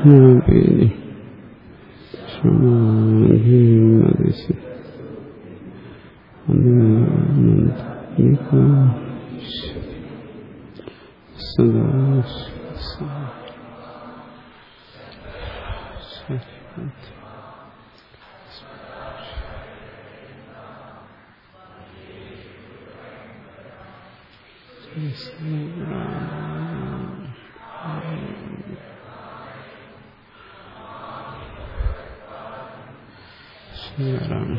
ജ്ഞാപേനി ക്ഷമാധിമതിശി സദാ ശ്രീരാം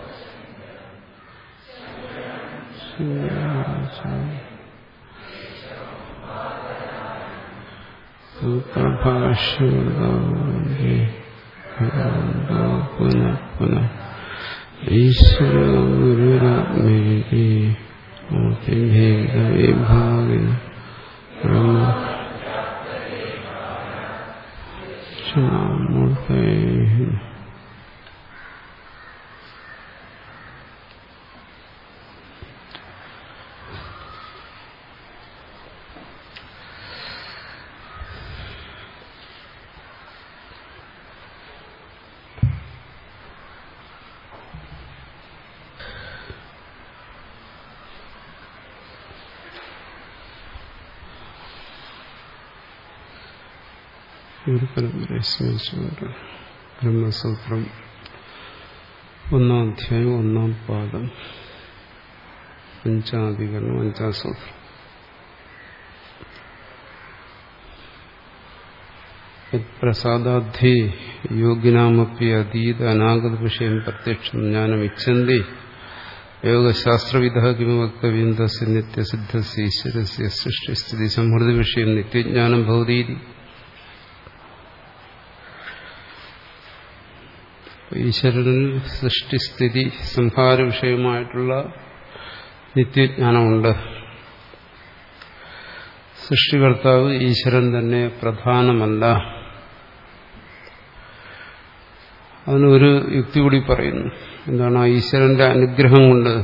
പുനഃ പുനഃ ഈശ്വര ഗുരുരാത്മേകി ഭേദവിഭാഗിന ബ്രഹ്മ ക്ഷണാമൂർത്തേ ഗുരുപരമ്പരയെ സ്മരിച്ചുകൊണ്ട് ബ്രഹ്മസൂത്രം ഒന്നാം അധ്യായം ഒന്നാം പാദം അഞ്ചാധികരണം അഞ്ചാം സൂത്രം പ്രസാദാധി യോഗിനാമപ്പി അതീത അനാഗത വിഷയം പ്രത്യക്ഷം ജ്ഞാനം ഇച്ഛന്തി യോഗശാസ്ത്രവിധ കിമ വക്തവ്യം തസ്യ നിത്യസിദ്ധസ്യ ഈശ്വരസ്യ സൃഷ്ടിസ്ഥിതി സമൃദ്ധി വിഷയം നിത്യജ്ഞാനം ഭവതീതി ഈശ്വരനിൽ സൃഷ്ടിസ്ഥിതി സംഹാര വിഷയമായിട്ടുള്ള നിത്യജ്ഞാനമുണ്ട് സൃഷ്ടികർത്താവ് ഈശ്വരൻ തന്നെ പ്രധാനമല്ല അതിനൊരു യുക്തി കൂടി പറയുന്നു എന്താണ് ആ ഈശ്വരന്റെ അനുഗ്രഹം കൊണ്ട്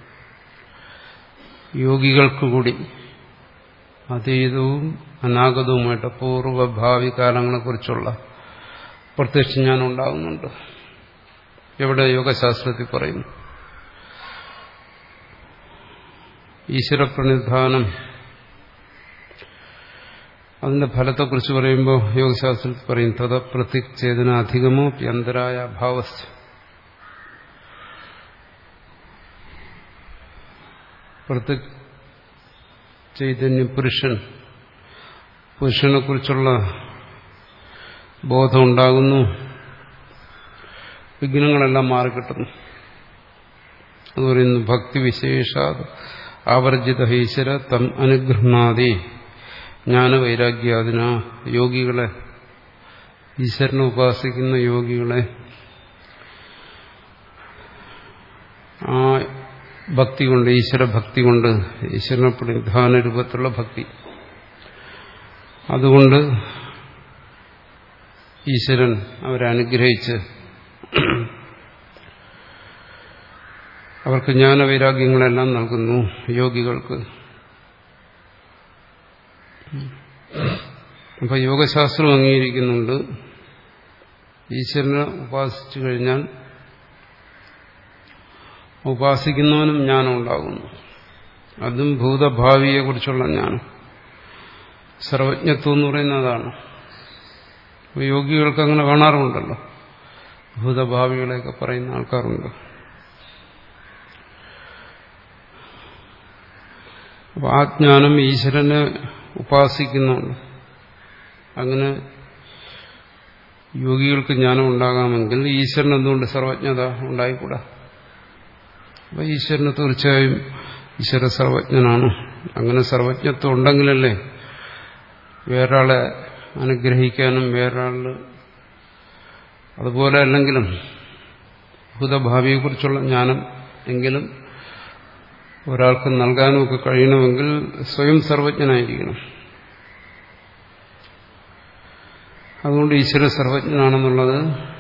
യോഗികൾക്ക് കൂടി അതീതവും അനാഗതവുമായിട്ട് പൂർവ്വഭാവി കാലങ്ങളെക്കുറിച്ചുള്ള പ്രത്യക്ഷ ജ്ഞാനം ഉണ്ടാകുന്നുണ്ട് എവിടെ യോഗശാസ്ത്രത്തിൽ പറയുന്നു ഈശ്വരപ്രണിധാനം അതിന്റെ ഫലത്തെക്കുറിച്ച് പറയുമ്പോൾ യോഗശാസ്ത്രത്തിൽ പറയും തഥ പ്രത്യക് ചേതന അധികമോ പ്യന്തരായ ഭാവസ്ഥ പ്രത്യക് ചൈതന്യ പുരുഷൻ പുരുഷനെ കുറിച്ചുള്ള ബോധം ഉണ്ടാകുന്നു വിഘ്നങ്ങളെല്ലാം മാറിക്കിട്ടുന്നു അത് പറയുന്നു ഭക്തി വിശേഷ ആവർജിത ഈശ്വര തം അനുഗ്രഹണാതി ജ്ഞാനവൈരാഗ്യാദിന യോഗികളെ ഈശ്വരനെ ഉപാസിക്കുന്ന യോഗികളെ ആ ഭക്തി കൊണ്ട് ഈശ്വര ഭക്തി കൊണ്ട് ഈശ്വരനെ പ്രധാന രൂപത്തിലുള്ള ഭക്തി അതുകൊണ്ട് ഈശ്വരൻ അവരെ അനുഗ്രഹിച്ച് അവർക്ക് ജ്ഞാനവൈരാഗ്യങ്ങളെല്ലാം നൽകുന്നു യോഗികൾക്ക് അപ്പൊ യോഗശാസ്ത്രം അംഗീകരിക്കുന്നുണ്ട് ഈശ്വരനെ ഉപാസിച്ചു കഴിഞ്ഞാൽ ഉപാസിക്കുന്നവനും ജ്ഞാനം ഉണ്ടാകുന്നു അതും ഭൂതഭാവിയെക്കുറിച്ചുള്ള ജ്ഞാനം സർവജ്ഞത്വം എന്ന് പറയുന്നതാണ് യോഗികൾക്ക് അങ്ങനെ കാണാറുമുണ്ടല്ലോ ഭൂതഭാവികളെയൊക്കെ പറയുന്ന ആൾക്കാരുണ്ട് അപ്പൊ ആ ജ്ഞാനം ഈശ്വരനെ ഉപാസിക്കുന്നുണ്ട് അങ്ങനെ യോഗികൾക്ക് ജ്ഞാനം ഉണ്ടാകാമെങ്കിൽ ഈശ്വരൻ എന്തുകൊണ്ട് സർവജ്ഞത ഉണ്ടായിക്കൂടാ അപ്പൊ ഈശ്വരന് തീർച്ചയായും ഈശ്വര സർവജ്ഞനാണ് അങ്ങനെ സർവജ്ഞത്വം ഉണ്ടെങ്കിലല്ലേ വേറൊരാളെ അനുഗ്രഹിക്കാനും വേറൊരാളിന് അതുപോലെ അല്ലെങ്കിലും ഭൂതഭാവിയെക്കുറിച്ചുള്ള ജ്ഞാനം എങ്കിലും ഒരാൾക്ക് നൽകാനുമൊക്കെ കഴിയണമെങ്കിൽ സ്വയം സർവജ്ഞനായിരിക്കണം അതുകൊണ്ട് ഈശ്വര സർവജ്ഞനാണെന്നുള്ളത്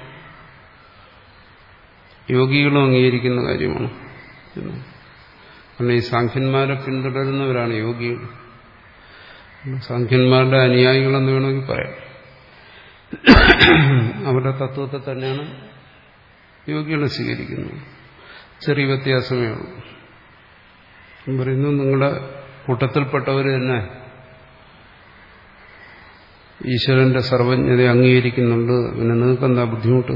യോഗികളും അംഗീകരിക്കുന്ന കാര്യമാണ് കാരണം ഈ സാഖ്യന്മാരെ പിന്തുടരുന്നവരാണ് യോഗികൾ സാഖ്യന്മാരുടെ അനുയായികളെന്ന് വേണമെങ്കിൽ പറയാം അവരുടെ തത്വത്തെ തന്നെയാണ് യോഗികൾ സ്വീകരിക്കുന്നത് ചെറിയ വ്യത്യാസമേ ഉള്ളൂ ഞാൻ പറയുന്നു നിങ്ങളുടെ കൂട്ടത്തിൽപ്പെട്ടവർ തന്നെ ഈശ്വരന്റെ സർവജ്ഞത അംഗീകരിക്കുന്നുണ്ട് പിന്നെ നിങ്ങൾക്ക് എന്താ ബുദ്ധിമുട്ട്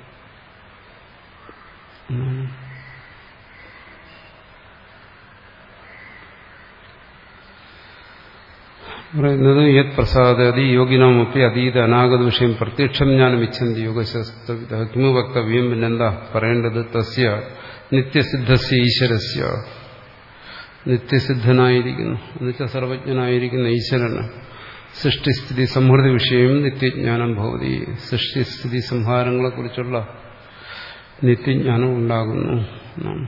പറയുന്നത് യത് പ്രസാദി യോഗിനാമൊക്കെ അതീത അനാഗത വിഷയം പ്രത്യക്ഷം ജ്ഞാനം ഇച്ഛന്തി യോഗശാസ്ത്ര കിമു വക്തവ്യം പിന്നെന്താ പറയേണ്ടത് തസ്യ നിത്യസിദ്ധസ്യ ഈശ്വരസ്യ നിത്യസിദ്ധനായിരിക്കുന്നു എന്നുവെച്ചാൽ സർവജ്ഞനായിരിക്കുന്ന ഈശ്വരന് സൃഷ്ടിസ്ഥിതി സംഹൃതി വിഷയം നിത്യജ്ഞാനം ഭവതി സൃഷ്ടിസ്ഥിതി സംഹാരങ്ങളെക്കുറിച്ചുള്ള നിത്യജ്ഞാനം ഉണ്ടാകുന്നു എന്നാണ്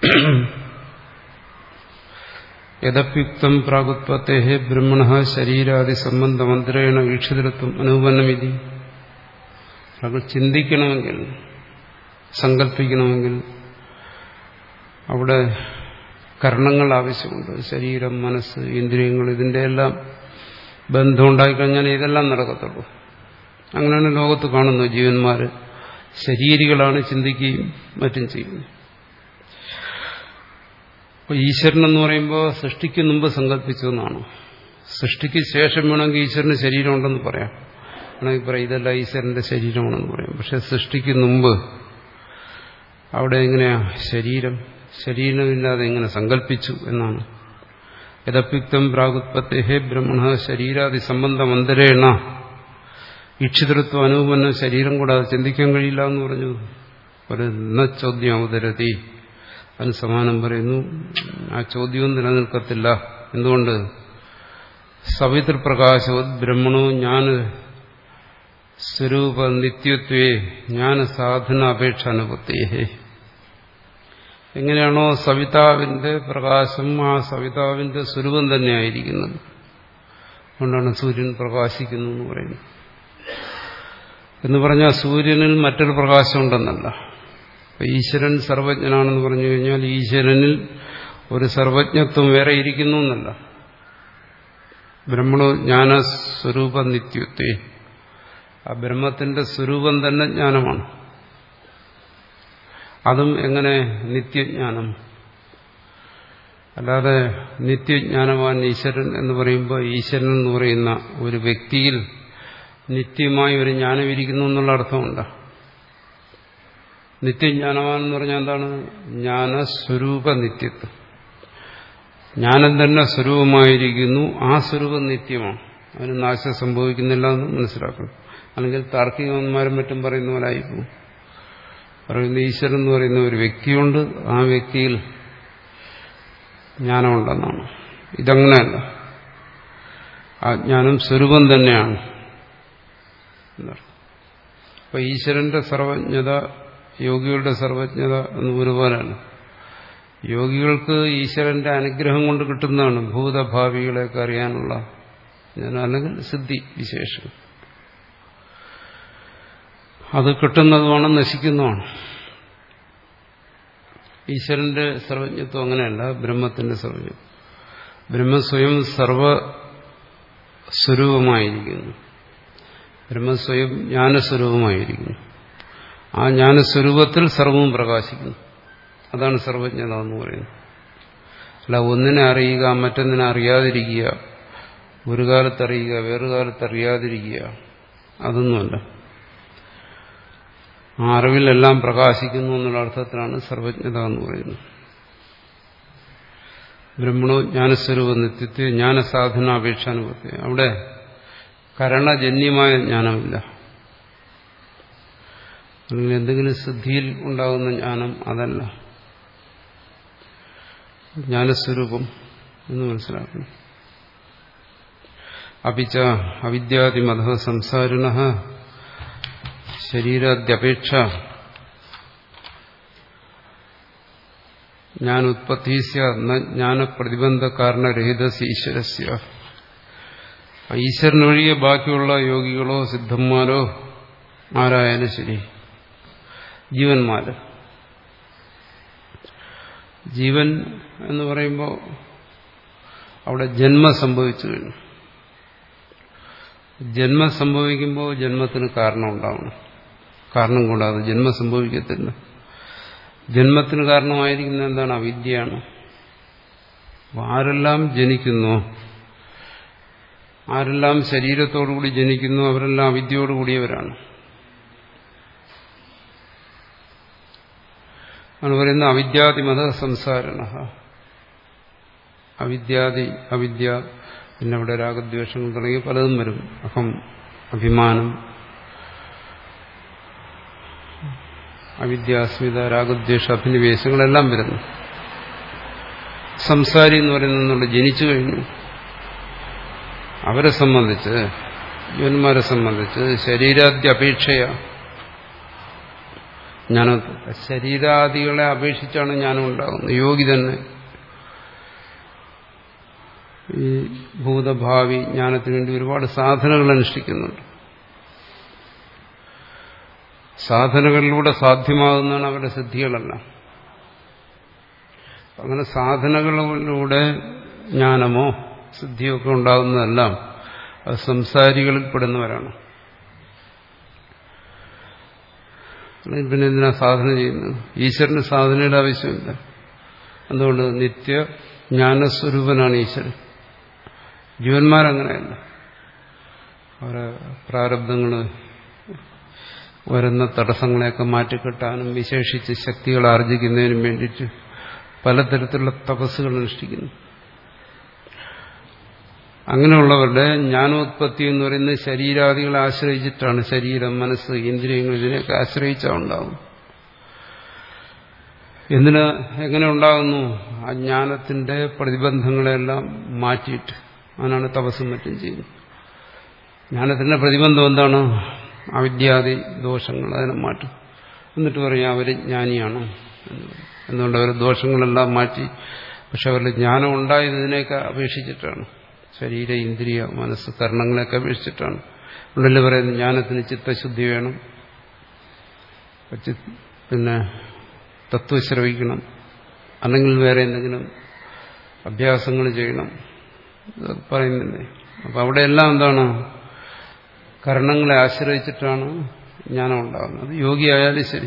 യഥപ്യുക്തം പ്രാഗുത്പത്തെ ബ്രഹ്മണ ശരീരാദി സംബന്ധമന്ത്രേണ വീക്ഷിതൃത്വം അനുപന്നമിതി അത് ചിന്തിക്കണമെങ്കിൽ സങ്കല്പിക്കണമെങ്കിൽ അവിടെ കർണങ്ങൾ ആവശ്യമുണ്ട് ശരീരം മനസ്സ് ഇന്ദ്രിയങ്ങൾ ഇതിൻ്റെ എല്ലാം ബന്ധം ഉണ്ടായിക്കഴിഞ്ഞാൽ ഇതെല്ലാം നടക്കത്തുള്ളൂ അങ്ങനെയാണ് ലോകത്ത് കാണുന്നു ജീവന്മാർ ശരീരികളാണ് ചിന്തിക്കുകയും മറ്റും ചെയ്യുന്നത് അപ്പോൾ ഈശ്വരൻ എന്ന് പറയുമ്പോൾ സൃഷ്ടിക്ക് മുമ്പ് സങ്കല്പിച്ചതെന്നാണ് സൃഷ്ടിക്ക് ശേഷം വേണമെങ്കിൽ ഈശ്വരന് ശരീരമുണ്ടെന്ന് പറയാം വേണമെങ്കിൽ പറയാം ഇതല്ല ഈശ്വരന്റെ ശരീരമാണെന്ന് പറയാം പക്ഷെ സൃഷ്ടിക്ക് മുമ്പ് അവിടെ എങ്ങനെയാ ശരീരം ശരീരമില്ലാതെ എങ്ങനെ സങ്കല്പിച്ചു എന്നാണ് യഥപ്യുക്തം പ്രാഗുത്പത്തേ ബ്രഹ്മണ ശരീരാദി സംബന്ധമന്തരേണ ഇക്ഷിതൃത്വം അനുപന്ന ശരീരം കൂടാതെ ചിന്തിക്കാൻ കഴിയില്ല എന്ന് പറഞ്ഞു ഒരു ചോദ്യം അവതരതി അതിന് സമാനം പറയുന്നു ആ ചോദ്യവും നിലനിൽക്കത്തില്ല എന്തുകൊണ്ട് സവിതൃപ്രകാശവത് ബ്രഹ്മണോ ജ്ഞാന സ്വരൂപ നിത്യത്വേ ജ്ഞാന സാധന അപേക്ഷ അനുപത്തിയേ എങ്ങനെയാണോ സവിതാവിന്റെ പ്രകാശം ആ സവിതാവിന്റെ സ്വരൂപം തന്നെയായിരിക്കുന്നത് അതുകൊണ്ടാണ് സൂര്യൻ പ്രകാശിക്കുന്നു എന്ന് പറയുന്നത് എന്ന് പറഞ്ഞാൽ സൂര്യനിൽ മറ്റൊരു പ്രകാശം ഉണ്ടെന്നല്ല ഈശ്വരൻ സർവജ്ഞനാണെന്ന് പറഞ്ഞു കഴിഞ്ഞാൽ ഈശ്വരനിൽ ഒരു സർവജ്ഞത്വം വേറെ ഇരിക്കുന്നു എന്നല്ല ബ്രഹ്മണോ ജ്ഞാന സ്വരൂപ നിത്യത്വേ ആ ബ്രഹ്മത്തിന്റെ സ്വരൂപം തന്നെ ജ്ഞാനമാണ് അതും എങ്ങനെ നിത്യജ്ഞാനം അല്ലാതെ നിത്യജ്ഞാനവാൻ ഈശ്വരൻ എന്ന് പറയുമ്പോൾ ഈശ്വരൻ എന്ന് പറയുന്ന ഒരു വ്യക്തിയിൽ നിത്യമായി ഒരു ജ്ഞാനം ഇരിക്കുന്നു എന്നുള്ള അർത്ഥമുണ്ട് നിത്യജ്ഞാനവാൻ എന്ന് പറഞ്ഞാൽ എന്താണ് ജ്ഞാനസ്വരൂപ നിത്യത്വം ജ്ഞാനം തന്നെ സ്വരൂപമായിരിക്കുന്നു ആ സ്വരൂപം നിത്യമാണ് അതിന് നാശം സംഭവിക്കുന്നില്ല എന്ന് മനസ്സിലാക്കണം അല്ലെങ്കിൽ താർക്കികന്മാരും മറ്റും പറയുന്ന പോലെ ആയിപ്പോവും പറയുന്ന ഈശ്വരൻ എന്ന് പറയുന്ന ഒരു വ്യക്തിയുണ്ട് ആ വ്യക്തിയിൽ ജ്ഞാനമുണ്ടെന്നാണ് ഇതങ്ങനെയല്ല ആ ജ്ഞാനം സ്വരൂപം തന്നെയാണ് അപ്പൊ ഈശ്വരന്റെ സർവജ്ഞത യോഗികളുടെ സർവജ്ഞത എന്ന് ഒരുപോലെയാണ് യോഗികൾക്ക് ഈശ്വരന്റെ അനുഗ്രഹം കൊണ്ട് കിട്ടുന്നതാണ് ഭൂതഭാവികളെയൊക്കെ അറിയാനുള്ള അല്ലെങ്കിൽ സിദ്ധി വിശേഷം അത് കിട്ടുന്നതുമാണ് നശിക്കുന്നതുമാണ് ഈശ്വരന്റെ സർവജ്ഞത്വം അങ്ങനെയല്ല ബ്രഹ്മത്തിന്റെ സർവജ്ഞത്വം ബ്രഹ്മ സ്വയം സർവസ്വരൂപമായിരിക്കുന്നു ബ്രഹ്മസ്വയം ജ്ഞാനസ്വരൂപമായിരിക്കുന്നു ആ ജ്ഞാനസ്വരൂപത്തിൽ സർവവും പ്രകാശിക്കുന്നു അതാണ് സർവജ്ഞത എന്ന് പറയുന്നത് അല്ല ഒന്നിനെ അറിയുക മറ്റൊന്നിനെ അറിയാതിരിക്കുക ഒരു കാലത്ത് അറിയുക വേറൊരു കാലത്ത് അറിയാതിരിക്കുക അതൊന്നുമല്ല ആ അറിവിലെല്ലാം പ്രകാശിക്കുന്നു എന്നുള്ള അർത്ഥത്തിലാണ് സർവജ്ഞത എന്ന് പറയുന്നത് ബ്രഹ്മണോ ജ്ഞാനസ്വരൂപ നിത്യത്തെ ജ്ഞാനസാധനാപേക്ഷാനുഭവത്തെ അവിടെ കരണജന്യമായ ജ്ഞാനമില്ല അല്ലെങ്കിൽ എന്തെങ്കിലും സിദ്ധിയിൽ ഉണ്ടാകുന്ന ജ്ഞാനം അതല്ല ജ്ഞാനസ്വരൂപം എന്ന് മനസ്സിലാക്കണം അപിച്ച അവിദ്യാദിമത സംസാരിണ ശരീരാദ്യപേക്ഷ ജ്ഞാനോത്പത്തി ജ്ഞാനപ്രതിബന്ധ കാരണരഹിത ഈശ്വരസ്യ ഈശ്വരൻ ഒഴികെ ബാക്കിയുള്ള യോഗികളോ സിദ്ധന്മാരോ ആരായാലും ശരി ജീവന്മാര് ജീവൻ എന്ന് പറയുമ്പോൾ അവിടെ ജന്മം സംഭവിച്ചു കഴിഞ്ഞു ജന്മം സംഭവിക്കുമ്പോൾ ജന്മത്തിന് കാരണം ഉണ്ടാവണം കാരണം കൂടാതെ ജന്മം സംഭവിക്കത്തില്ല ജന്മത്തിന് കാരണമായിരിക്കുന്ന എന്താണ് അവിദ്യയാണ് അപ്പൊ ആരെല്ലാം ജനിക്കുന്നു ആരെല്ലാം ശരീരത്തോടുകൂടി ജനിക്കുന്നു അവരെല്ലാം അവിദ്യയോടുകൂടിയവരാണ് ആണ് പറയുന്ന അവിദ്യാതിമത സംസാരണ അവിദ്യാദി അവിദ്യ പിന്നെ അവിടെ രാഗദ്വേഷങ്ങൾ തുടങ്ങി പലതും വരും അഹം അഭിമാനം അവിദ്യാസ്മിത രാഗദ്വേഷ അഭിനിവേശങ്ങളെല്ലാം വരുന്നു സംസാരി എന്ന് പറയുന്നത് ജനിച്ചു കഴിഞ്ഞു അവരെ സംബന്ധിച്ച് ജീവന്മാരെ സംബന്ധിച്ച് ശരീരാദ്യ അപേക്ഷയ ജ്ഞാന ശരീരാദികളെ അപേക്ഷിച്ചാണ് ജ്ഞാനം ഉണ്ടാകുന്നത് യോഗി തന്നെ ഈ ഭൂതഭാവി ജ്ഞാനത്തിന് വേണ്ടി ഒരുപാട് സാധനകൾ അനുഷ്ഠിക്കുന്നുണ്ട് സാധനകളിലൂടെ സാധ്യമാകുന്നതാണ് അവരുടെ സിദ്ധികളെല്ലാം അങ്ങനെ സാധനകളിലൂടെ ജ്ഞാനമോ സിദ്ധിയോ ഒക്കെ ഉണ്ടാകുന്നതെല്ലാം അത് സംസാരികളിൽ പെടുന്നവരാണ് പിന്നെ എന്തിനാ സാധന ചെയ്യുന്നത് ഈശ്വരന് സാധനയുടെ ആവശ്യമില്ല എന്തുകൊണ്ട് നിത്യ ജ്ഞാനസ്വരൂപനാണ് ഈശ്വരൻ ജീവന്മാരങ്ങനെയല്ല അവരെ പ്രാരബ്ധങ്ങൾ വരുന്ന തടസ്സങ്ങളെയൊക്കെ മാറ്റിക്കെട്ടാനും വിശേഷിച്ച് ശക്തികൾ ആർജിക്കുന്നതിനും വേണ്ടിയിട്ട് പലതരത്തിലുള്ള തപസ്സുകൾ അനുഷ്ഠിക്കുന്നു അങ്ങനെയുള്ളവരുടെ ജ്ഞാനോത്പത്തി എന്ന് പറയുന്നത് ശരീരാദികളെ ആശ്രയിച്ചിട്ടാണ് ശരീരം മനസ്സ് ഇന്ദ്രിയങ്ങൾ ഇതിനെയൊക്കെ ആശ്രയിച്ചാണ് ഉണ്ടാകും എന്തിന് എങ്ങനെ ഉണ്ടാകുന്നു ആ ജ്ഞാനത്തിന്റെ പ്രതിബന്ധങ്ങളെല്ലാം മാറ്റിയിട്ട് അതിനാണ് തപസ്സും മറ്റും ചെയ്യുന്നത് ജ്ഞാനത്തിന്റെ പ്രതിബന്ധം എന്താണ് അവിദ്യാദി ദോഷങ്ങൾ അതിനെ മാറ്റും എന്നിട്ട് പറയാം അവർ ജ്ഞാനിയാണ് എന്തുകൊണ്ട് അവർ ദോഷങ്ങളെല്ലാം മാറ്റി പക്ഷെ അവരുടെ ജ്ഞാനം ഉണ്ടായത് ഇതിനെയൊക്കെ അപേക്ഷിച്ചിട്ടാണ് ശരീര ഇന്ദ്രിയ മനസ്സ് കർണങ്ങളെയൊക്കെ അപേക്ഷിച്ചിട്ടാണ് ഉള്ളിൽ പറയുന്നത് ജ്ഞാനത്തിന് ചിത്തശുദ്ധി വേണം പിന്നെ തത്വശ്രവിക്കണം അല്ലെങ്കിൽ വേറെ എന്തെങ്കിലും അഭ്യാസങ്ങൾ ചെയ്യണം ഇതൊക്കെ പറയുന്നില്ലേ അപ്പം അവിടെയെല്ലാം എന്താണ് കർണങ്ങളെ ആശ്രയിച്ചിട്ടാണ് ജ്ഞാനം ഉണ്ടാകുന്നത് യോഗിയായാലും ശരി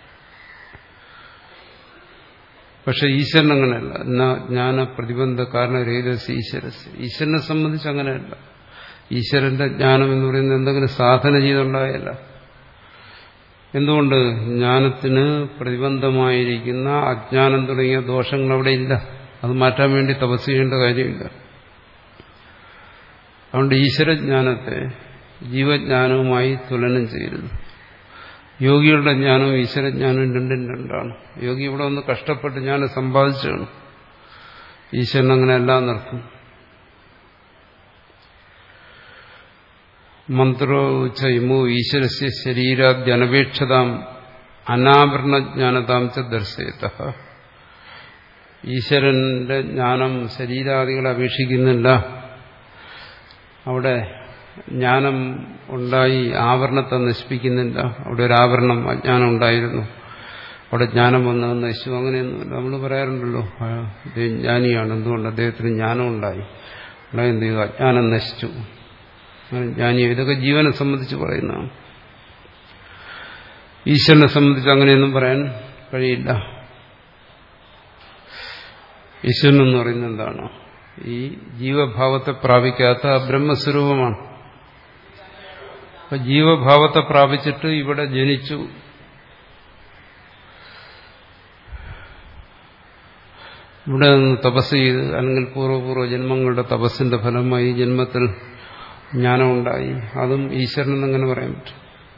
പക്ഷെ ഈശ്വരൻ അങ്ങനെയല്ല എന്നാ ജ്ഞാന പ്രതിബന്ധ കാരണരഹിതസ് ഈശ്വരസ് ഈശ്വരനെ സംബന്ധിച്ച് അങ്ങനെയല്ല ഈശ്വരന്റെ ജ്ഞാനം എന്ന് പറയുന്നത് എന്തെങ്കിലും സാധന ചെയ്തുണ്ടായല്ല എന്തുകൊണ്ട് ജ്ഞാനത്തിന് പ്രതിബന്ധമായിരിക്കുന്ന അജ്ഞാനം തുടങ്ങിയ ദോഷങ്ങൾ അവിടെ ഇല്ല അത് മാറ്റാൻ വേണ്ടി തപസ് ചെയ്യേണ്ട കാര്യമില്ല അതുകൊണ്ട് ഈശ്വരജ്ഞാനത്തെ ജീവജ്ഞാനവുമായി തുലനം ചെയ്യരുത് യോഗികളുടെ ജ്ഞാനവും ഈശ്വരജ്ഞാനവും രണ്ടും രണ്ടാണ് യോഗി ഇവിടെ ഒന്ന് കഷ്ടപ്പെട്ട് ജ്ഞാനം സമ്പാദിച്ചാണ് ഈശ്വരൻ അങ്ങനെ എല്ലാം നിർത്തും മന്ത്രോച്ചയമോ ഈശ്വരസ്യ ശരീരാദ്യനപേക്ഷതാം അനാവരണജ്ഞാനതാം ച ദർശയത ഈശ്വരന്റെ ജ്ഞാനം ശരീരാദികളെ അപേക്ഷിക്കുന്നില്ല അവിടെ ജ്ഞാനം ഉണ്ടായി ആവരണത്തെ നശിപ്പിക്കുന്നില്ല അവിടെ ഒരു ആവരണം അജ്ഞാനം ഉണ്ടായിരുന്നു അവിടെ ജ്ഞാനം വന്ന് നശിച്ചു അങ്ങനെയൊന്നും നമ്മൾ പറയാറുണ്ടല്ലോ അദ്ദേഹം ജ്ഞാനിയാണ് എന്തുകൊണ്ട് അദ്ദേഹത്തിന് ജ്ഞാനം ഉണ്ടായി അവിടെ എന്ത് ചെയ്തു അജ്ഞാനം നശിച്ചു ജ്ഞാനി ഇതൊക്കെ ജീവനെ സംബന്ധിച്ച് പറയുന്നതാണ് ഈശ്വരനെ സംബന്ധിച്ച് അങ്ങനെയൊന്നും പറയാൻ കഴിയില്ല ഈശ്വരൻ എന്ന് പറയുന്നത് എന്താണ് ഈ ജീവഭാവത്തെ പ്രാപിക്കാത്ത ബ്രഹ്മസ്വരൂപമാണ് അപ്പൊ ജീവഭാവത്തെ പ്രാപിച്ചിട്ട് ഇവിടെ ജനിച്ചു ഇവിടെ നിന്ന് തപസ് ചെയ്ത് അല്ലെങ്കിൽ പൂർവ്വപൂർവ്വ ജന്മങ്ങളുടെ തപസ്സിന്റെ ഫലമായി ജന്മത്തിൽ ജ്ഞാനമുണ്ടായി അതും ഈശ്വരനെന്നങ്ങനെ പറയാൻ പറ്റും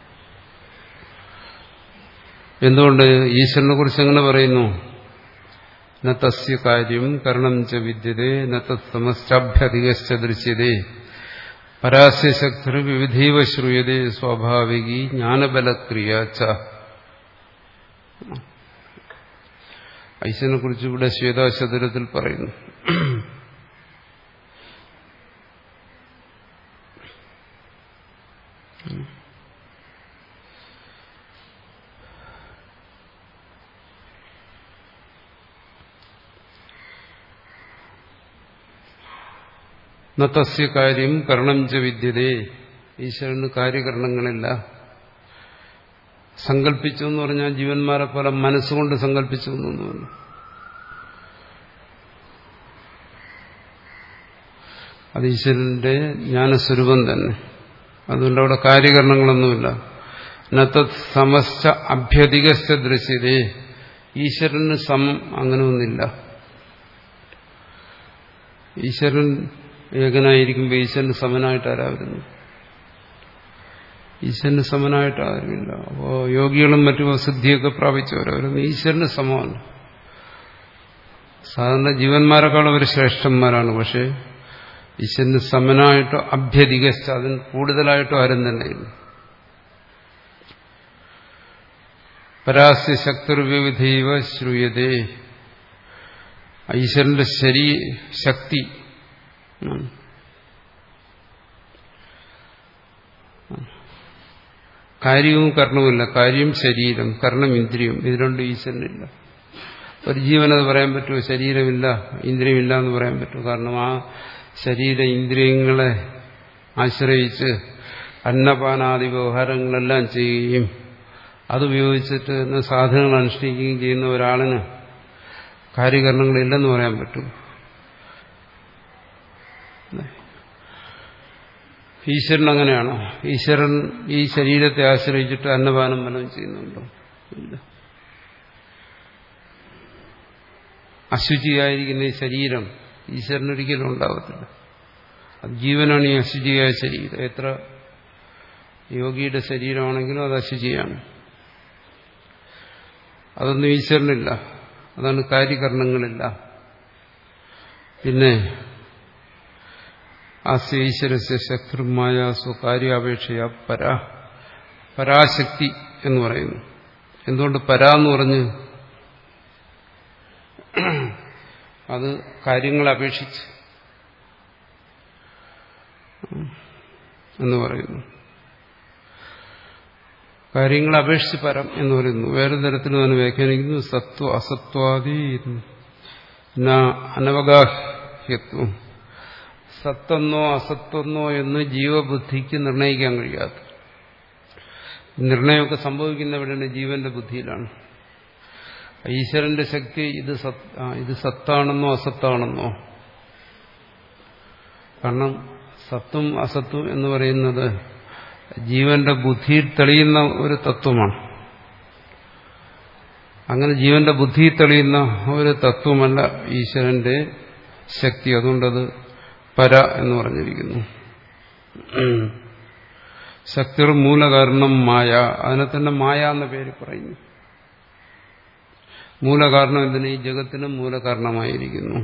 എന്തുകൊണ്ട് ഈശ്വരനെ കുറിച്ച് എങ്ങനെ പറയുന്നു ന തസ്യ കാര്യം കരണം ച വിദ്യതേ ന തമശ്ചാഭ്യധികശ്ച ദൃശ്യതേ പരാസ്യ ശക്തി വിവിധീവ ശ്രൂയതേ സ്വാഭാവികി ജ്ഞാനബലക്രിയ ച ഐശ്വരനെ കുറിച്ച് ഇവിടെ ശ്വേതാശതരത്തിൽ പറയുന്നു നസ്യ കാര്യം കരണം ച വിദ്യതേ ഈശ്വരന് കാര്യകരണങ്ങളില്ല സങ്കല്പിച്ചു എന്ന് പറഞ്ഞാൽ ജീവന്മാരെ പോലെ മനസ്സുകൊണ്ട് സങ്കല്പിച്ചു എന്നൊന്നുമില്ല അത് ഈശ്വരന്റെ ജ്ഞാനസ്വരൂപം തന്നെ അതുകൊണ്ട് അവിടെ കാര്യകരണങ്ങളൊന്നുമില്ല നത്തത് സമസ്ത അഭ്യധികസ്ഥ ദൃശ്യതേ ഈശ്വരന് സമം അങ്ങനെ ഒന്നില്ല ഈശ്വരൻ ഏകനായിരിക്കുമ്പോൾ ഈശ്വരന് സമനായിട്ട് ആരാവരുന്നു ഈശ്വരന് സമനായിട്ട് ആരുമില്ല അപ്പോ യോഗികളും മറ്റും സിദ്ധിയൊക്കെ പ്രാപിച്ചവരവരൊന്നും ഈശ്വരന് സമമാണ് സാധാരണ ജീവന്മാരെക്കാൾ അവർ ശ്രേഷ്ഠന്മാരാണ് പക്ഷേ ഈശ്വരന് സമനായിട്ടോ അഭ്യധികസ്ഥ അതിന് കൂടുതലായിട്ടോ ആരും തന്നെയില്ല പരാസ്യ ശക്തിർവിവിധൈവ ശ്രൂയതേ ഈശ്വരന്റെ ശരീ ശക്തി കാര്യവും കർണവുമില്ല കാര്യം ശരീരം കർണം ഇന്ദ്രിയം ഇത് രണ്ടും ഈശ്വരനില്ല ഒരു ജീവനത് പറയാൻ പറ്റുമോ ശരീരമില്ല ഇന്ദ്രിയമില്ല എന്ന് പറയാൻ പറ്റുമോ കാരണം ആ ശരീര ഇന്ദ്രിയങ്ങളെ ആശ്രയിച്ച് അന്നപാനാദി വ്യവഹാരങ്ങളെല്ലാം ചെയ്യുകയും അതുപയോഗിച്ചിട്ട് സാധനങ്ങൾ അനുഷ്ഠിക്കുകയും ചെയ്യുന്ന ഒരാളിന് കാര്യകരണങ്ങളില്ലെന്ന് പറയാൻ പറ്റും ഈശ്വരൻ അങ്ങനെയാണോ ഈശ്വരൻ ഈ ശരീരത്തെ ആശ്രയിച്ചിട്ട് അന്നപാനം വല്ലതും ചെയ്യുന്നുണ്ടോ ഇല്ല അശുചിയായിരിക്കുന്ന ഈ ശരീരം ഈശ്വരനൊരിക്കലും ഉണ്ടാകത്തില്ല അത് ജീവനാണ് ഈ അശുചിയായ ശരീരം എത്ര യോഗിയുടെ ശരീരമാണെങ്കിലും അത് അശുചിയാണ് അതൊന്നും ഈശ്വരനില്ല അതാണ് കാര്യകരണങ്ങളില്ല പിന്നെ ആസ്യ ഈശ്വരസ്യ ശക്തിർമായ സ്വകാര്യാപേക്ഷയ പരാ പരാശക്തി എന്ന് പറയുന്നു എന്തുകൊണ്ട് പരാ എന്ന് പറഞ്ഞ് അത് കാര്യങ്ങളെ അപേക്ഷിച്ച് എന്ന് പറയുന്നു കാര്യങ്ങളെ അപേക്ഷിച്ച് പരം എന്ന് പറയുന്നു വേറെ തരത്തിലും അതിനെ വ്യാഖ്യാനിക്കുന്നു സത്വ അസത്വാദി അനവഗാഹ്യത്വം സത്തെന്നോ അസത്വെന്നോ എന്ന് ജീവബുദ്ധിക്ക് നിർണയിക്കാൻ കഴിയാത്ത നിർണയമൊക്കെ സംഭവിക്കുന്ന എവിടെയാണ് ജീവന്റെ ബുദ്ധിയിലാണ് ഈശ്വരന്റെ ശക്തി ഇത് സത് ഇത് സത്താണെന്നോ അസത്താണെന്നോ കാരണം സത്തും അസത്തും എന്ന് പറയുന്നത് ജീവന്റെ ബുദ്ധിയിൽ തെളിയുന്ന ഒരു തത്വമാണ് അങ്ങനെ ജീവന്റെ ബുദ്ധിയിൽ തെളിയുന്ന ഒരു തത്വമല്ല ഈശ്വരന്റെ ശക്തി അതുകൊണ്ടത് പര എന്ന് പറഞ്ഞിരിക്കുന്നു ശക്തിർ മൂലകാരണം മായ അതിനെ തന്നെ മായ എന്ന പേര് പറയുന്നു മൂലകാരണം എന്തിന് ഈ ജഗത്തിന് മൂലകാരണമായിരിക്കുന്നു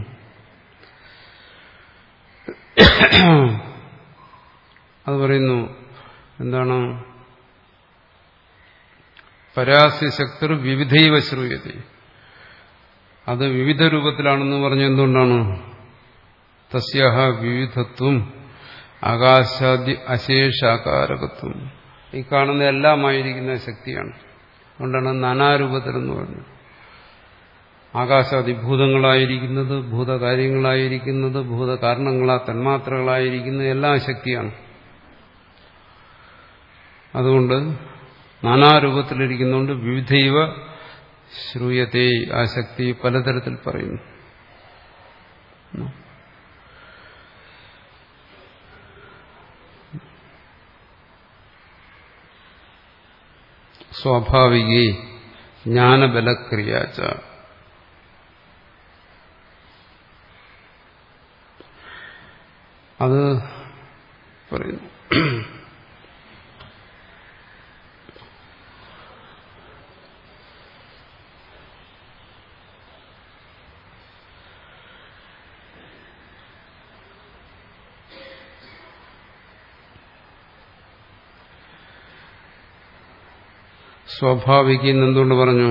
അത് പറയുന്നു എന്താണ് പരാസ്യ ശക്തിർ വിവിധൈവ ശ്രൂയത അത് വിവിധ രൂപത്തിലാണെന്ന് പറഞ്ഞ എന്തുകൊണ്ടാണ് തസ്യാഹ വിവിധത്വം ആകാശാദി അശേഷാകാരകത്വം ഈ കാണുന്ന എല്ലാമായിരിക്കുന്ന ശക്തിയാണ് അതുകൊണ്ടാണ് നാനാരൂപത്തിലെന്ന് പറഞ്ഞു ആകാശാദിഭൂതങ്ങളായിരിക്കുന്നത് ഭൂതകാര്യങ്ങളായിരിക്കുന്നത് ഭൂതകാരണങ്ങളാ തന്മാത്രകളായിരിക്കുന്നത് എല്ലാം ശക്തിയാണ് അതുകൊണ്ട് നാനാരൂപത്തിലിരിക്കുന്നുണ്ട് വിവിധൈവ ശ്രൂയത്തെ ആ ശക്തി പലതരത്തിൽ പറയുന്നു സ്വാഭാവികേ ജ്ഞാനബലക്രിയാച്ച അത് പറയുന്നു സ്വാഭാവിക എന്തുകൊണ്ട് പറഞ്ഞു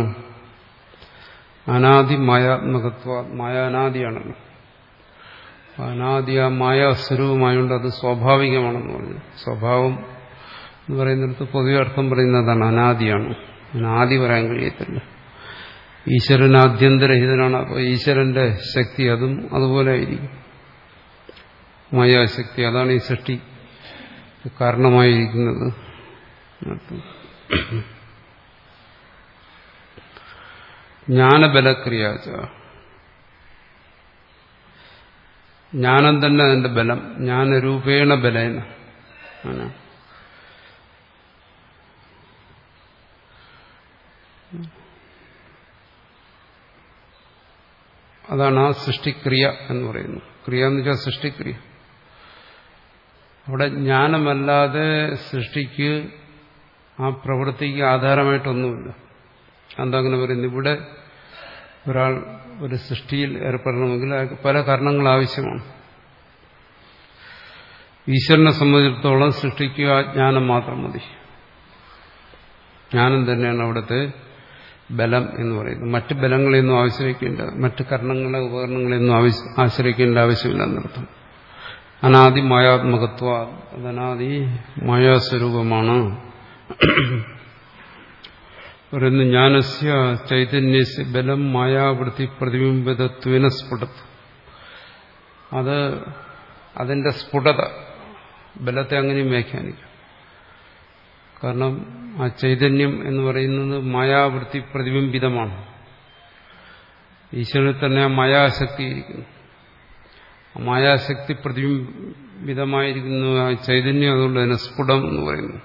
അനാദി മായാത്മകത്വ മായ അനാദിയാണല്ലോ അനാദി ആ മായാസ്വരൂപമായതുകൊണ്ട് അത് സ്വാഭാവികമാണെന്ന് പറഞ്ഞു സ്വഭാവം എന്ന് പറയുന്നിടത്ത് പൊതുവെ അർത്ഥം പറയുന്നതാണ് അനാദിയാണ് അനാദി പറയാൻ കഴിയത്തില്ല ഈശ്വരൻ ആദ്യന്തരഹിതനാണ് അപ്പോൾ ഈശ്വരന്റെ ശക്തി അതും അതുപോലെ ആയിരിക്കും മായാശക്തി അതാണ് ഈ സൃഷ്ടി കാരണമായിരിക്കുന്നത് ജ്ഞാനബലക്രിയാച്ച ജ്ഞാനം തന്നെ അതിന്റെ ബലം ജ്ഞാനരൂപേണ ബലേന അങ്ങനെ അതാണ് ആ സൃഷ്ടിക്രിയ എന്ന് പറയുന്നത് ക്രിയ എന്ന് വെച്ചാൽ സൃഷ്ടിക്രിയ അവിടെ ജ്ഞാനമല്ലാതെ സൃഷ്ടിക്ക് ആ പ്രവൃത്തിക്ക് ആധാരമായിട്ടൊന്നുമില്ല എന്താ അങ്ങനെ പറയുന്നത് ഇവിടെ ഒരാൾ ഒരു സൃഷ്ടിയിൽ ഏർപ്പെടണമെങ്കിൽ അയാൾക്ക് പല കാരണങ്ങൾ ആവശ്യമാണ് ഈശ്വരനെ സംബന്ധിച്ചിടത്തോളം സൃഷ്ടിക്കുക ആ ജ്ഞാനം മാത്രം മതി ജ്ഞാനം തന്നെയാണ് അവിടുത്തെ ബലം എന്ന് പറയുന്നത് മറ്റ് ബലങ്ങളെയൊന്നും ആശ്രയിക്കേണ്ട മറ്റ് കർണങ്ങളെ ഉപകരണങ്ങളെയൊന്നും ആശ്രയിക്കേണ്ട ആവശ്യമില്ല എന്നർത്ഥം അനാദി മായാത്മകത്വ അതനാദി മായാസ്വരൂപമാണ് പറയുന്നു ജ്ഞാനസ്യ ചൈതന്യസ്യ ബലം മായാവൃത്തി പ്രതിബിംബിതത്വേന സ്ഫുടത്ത് അത് അതിന്റെ സ്ഫുടത ബലത്തെ അങ്ങനെയും വ്യാഖ്യാനിക്കാം കാരണം ആ ചൈതന്യം എന്ന് പറയുന്നത് മായാവൃത്തി പ്രതിബിംബിതമാണ് ഈശ്വരനിൽ തന്നെ ആ മായാശക്തി ഇരിക്കുന്നു ആ മായാശക്തി പ്രതിബിംബിതമായിരിക്കുന്നു ആ ചൈതന്യം അതുകൊണ്ട് തന്നെ സ്ഫുടം എന്ന് പറയുന്നു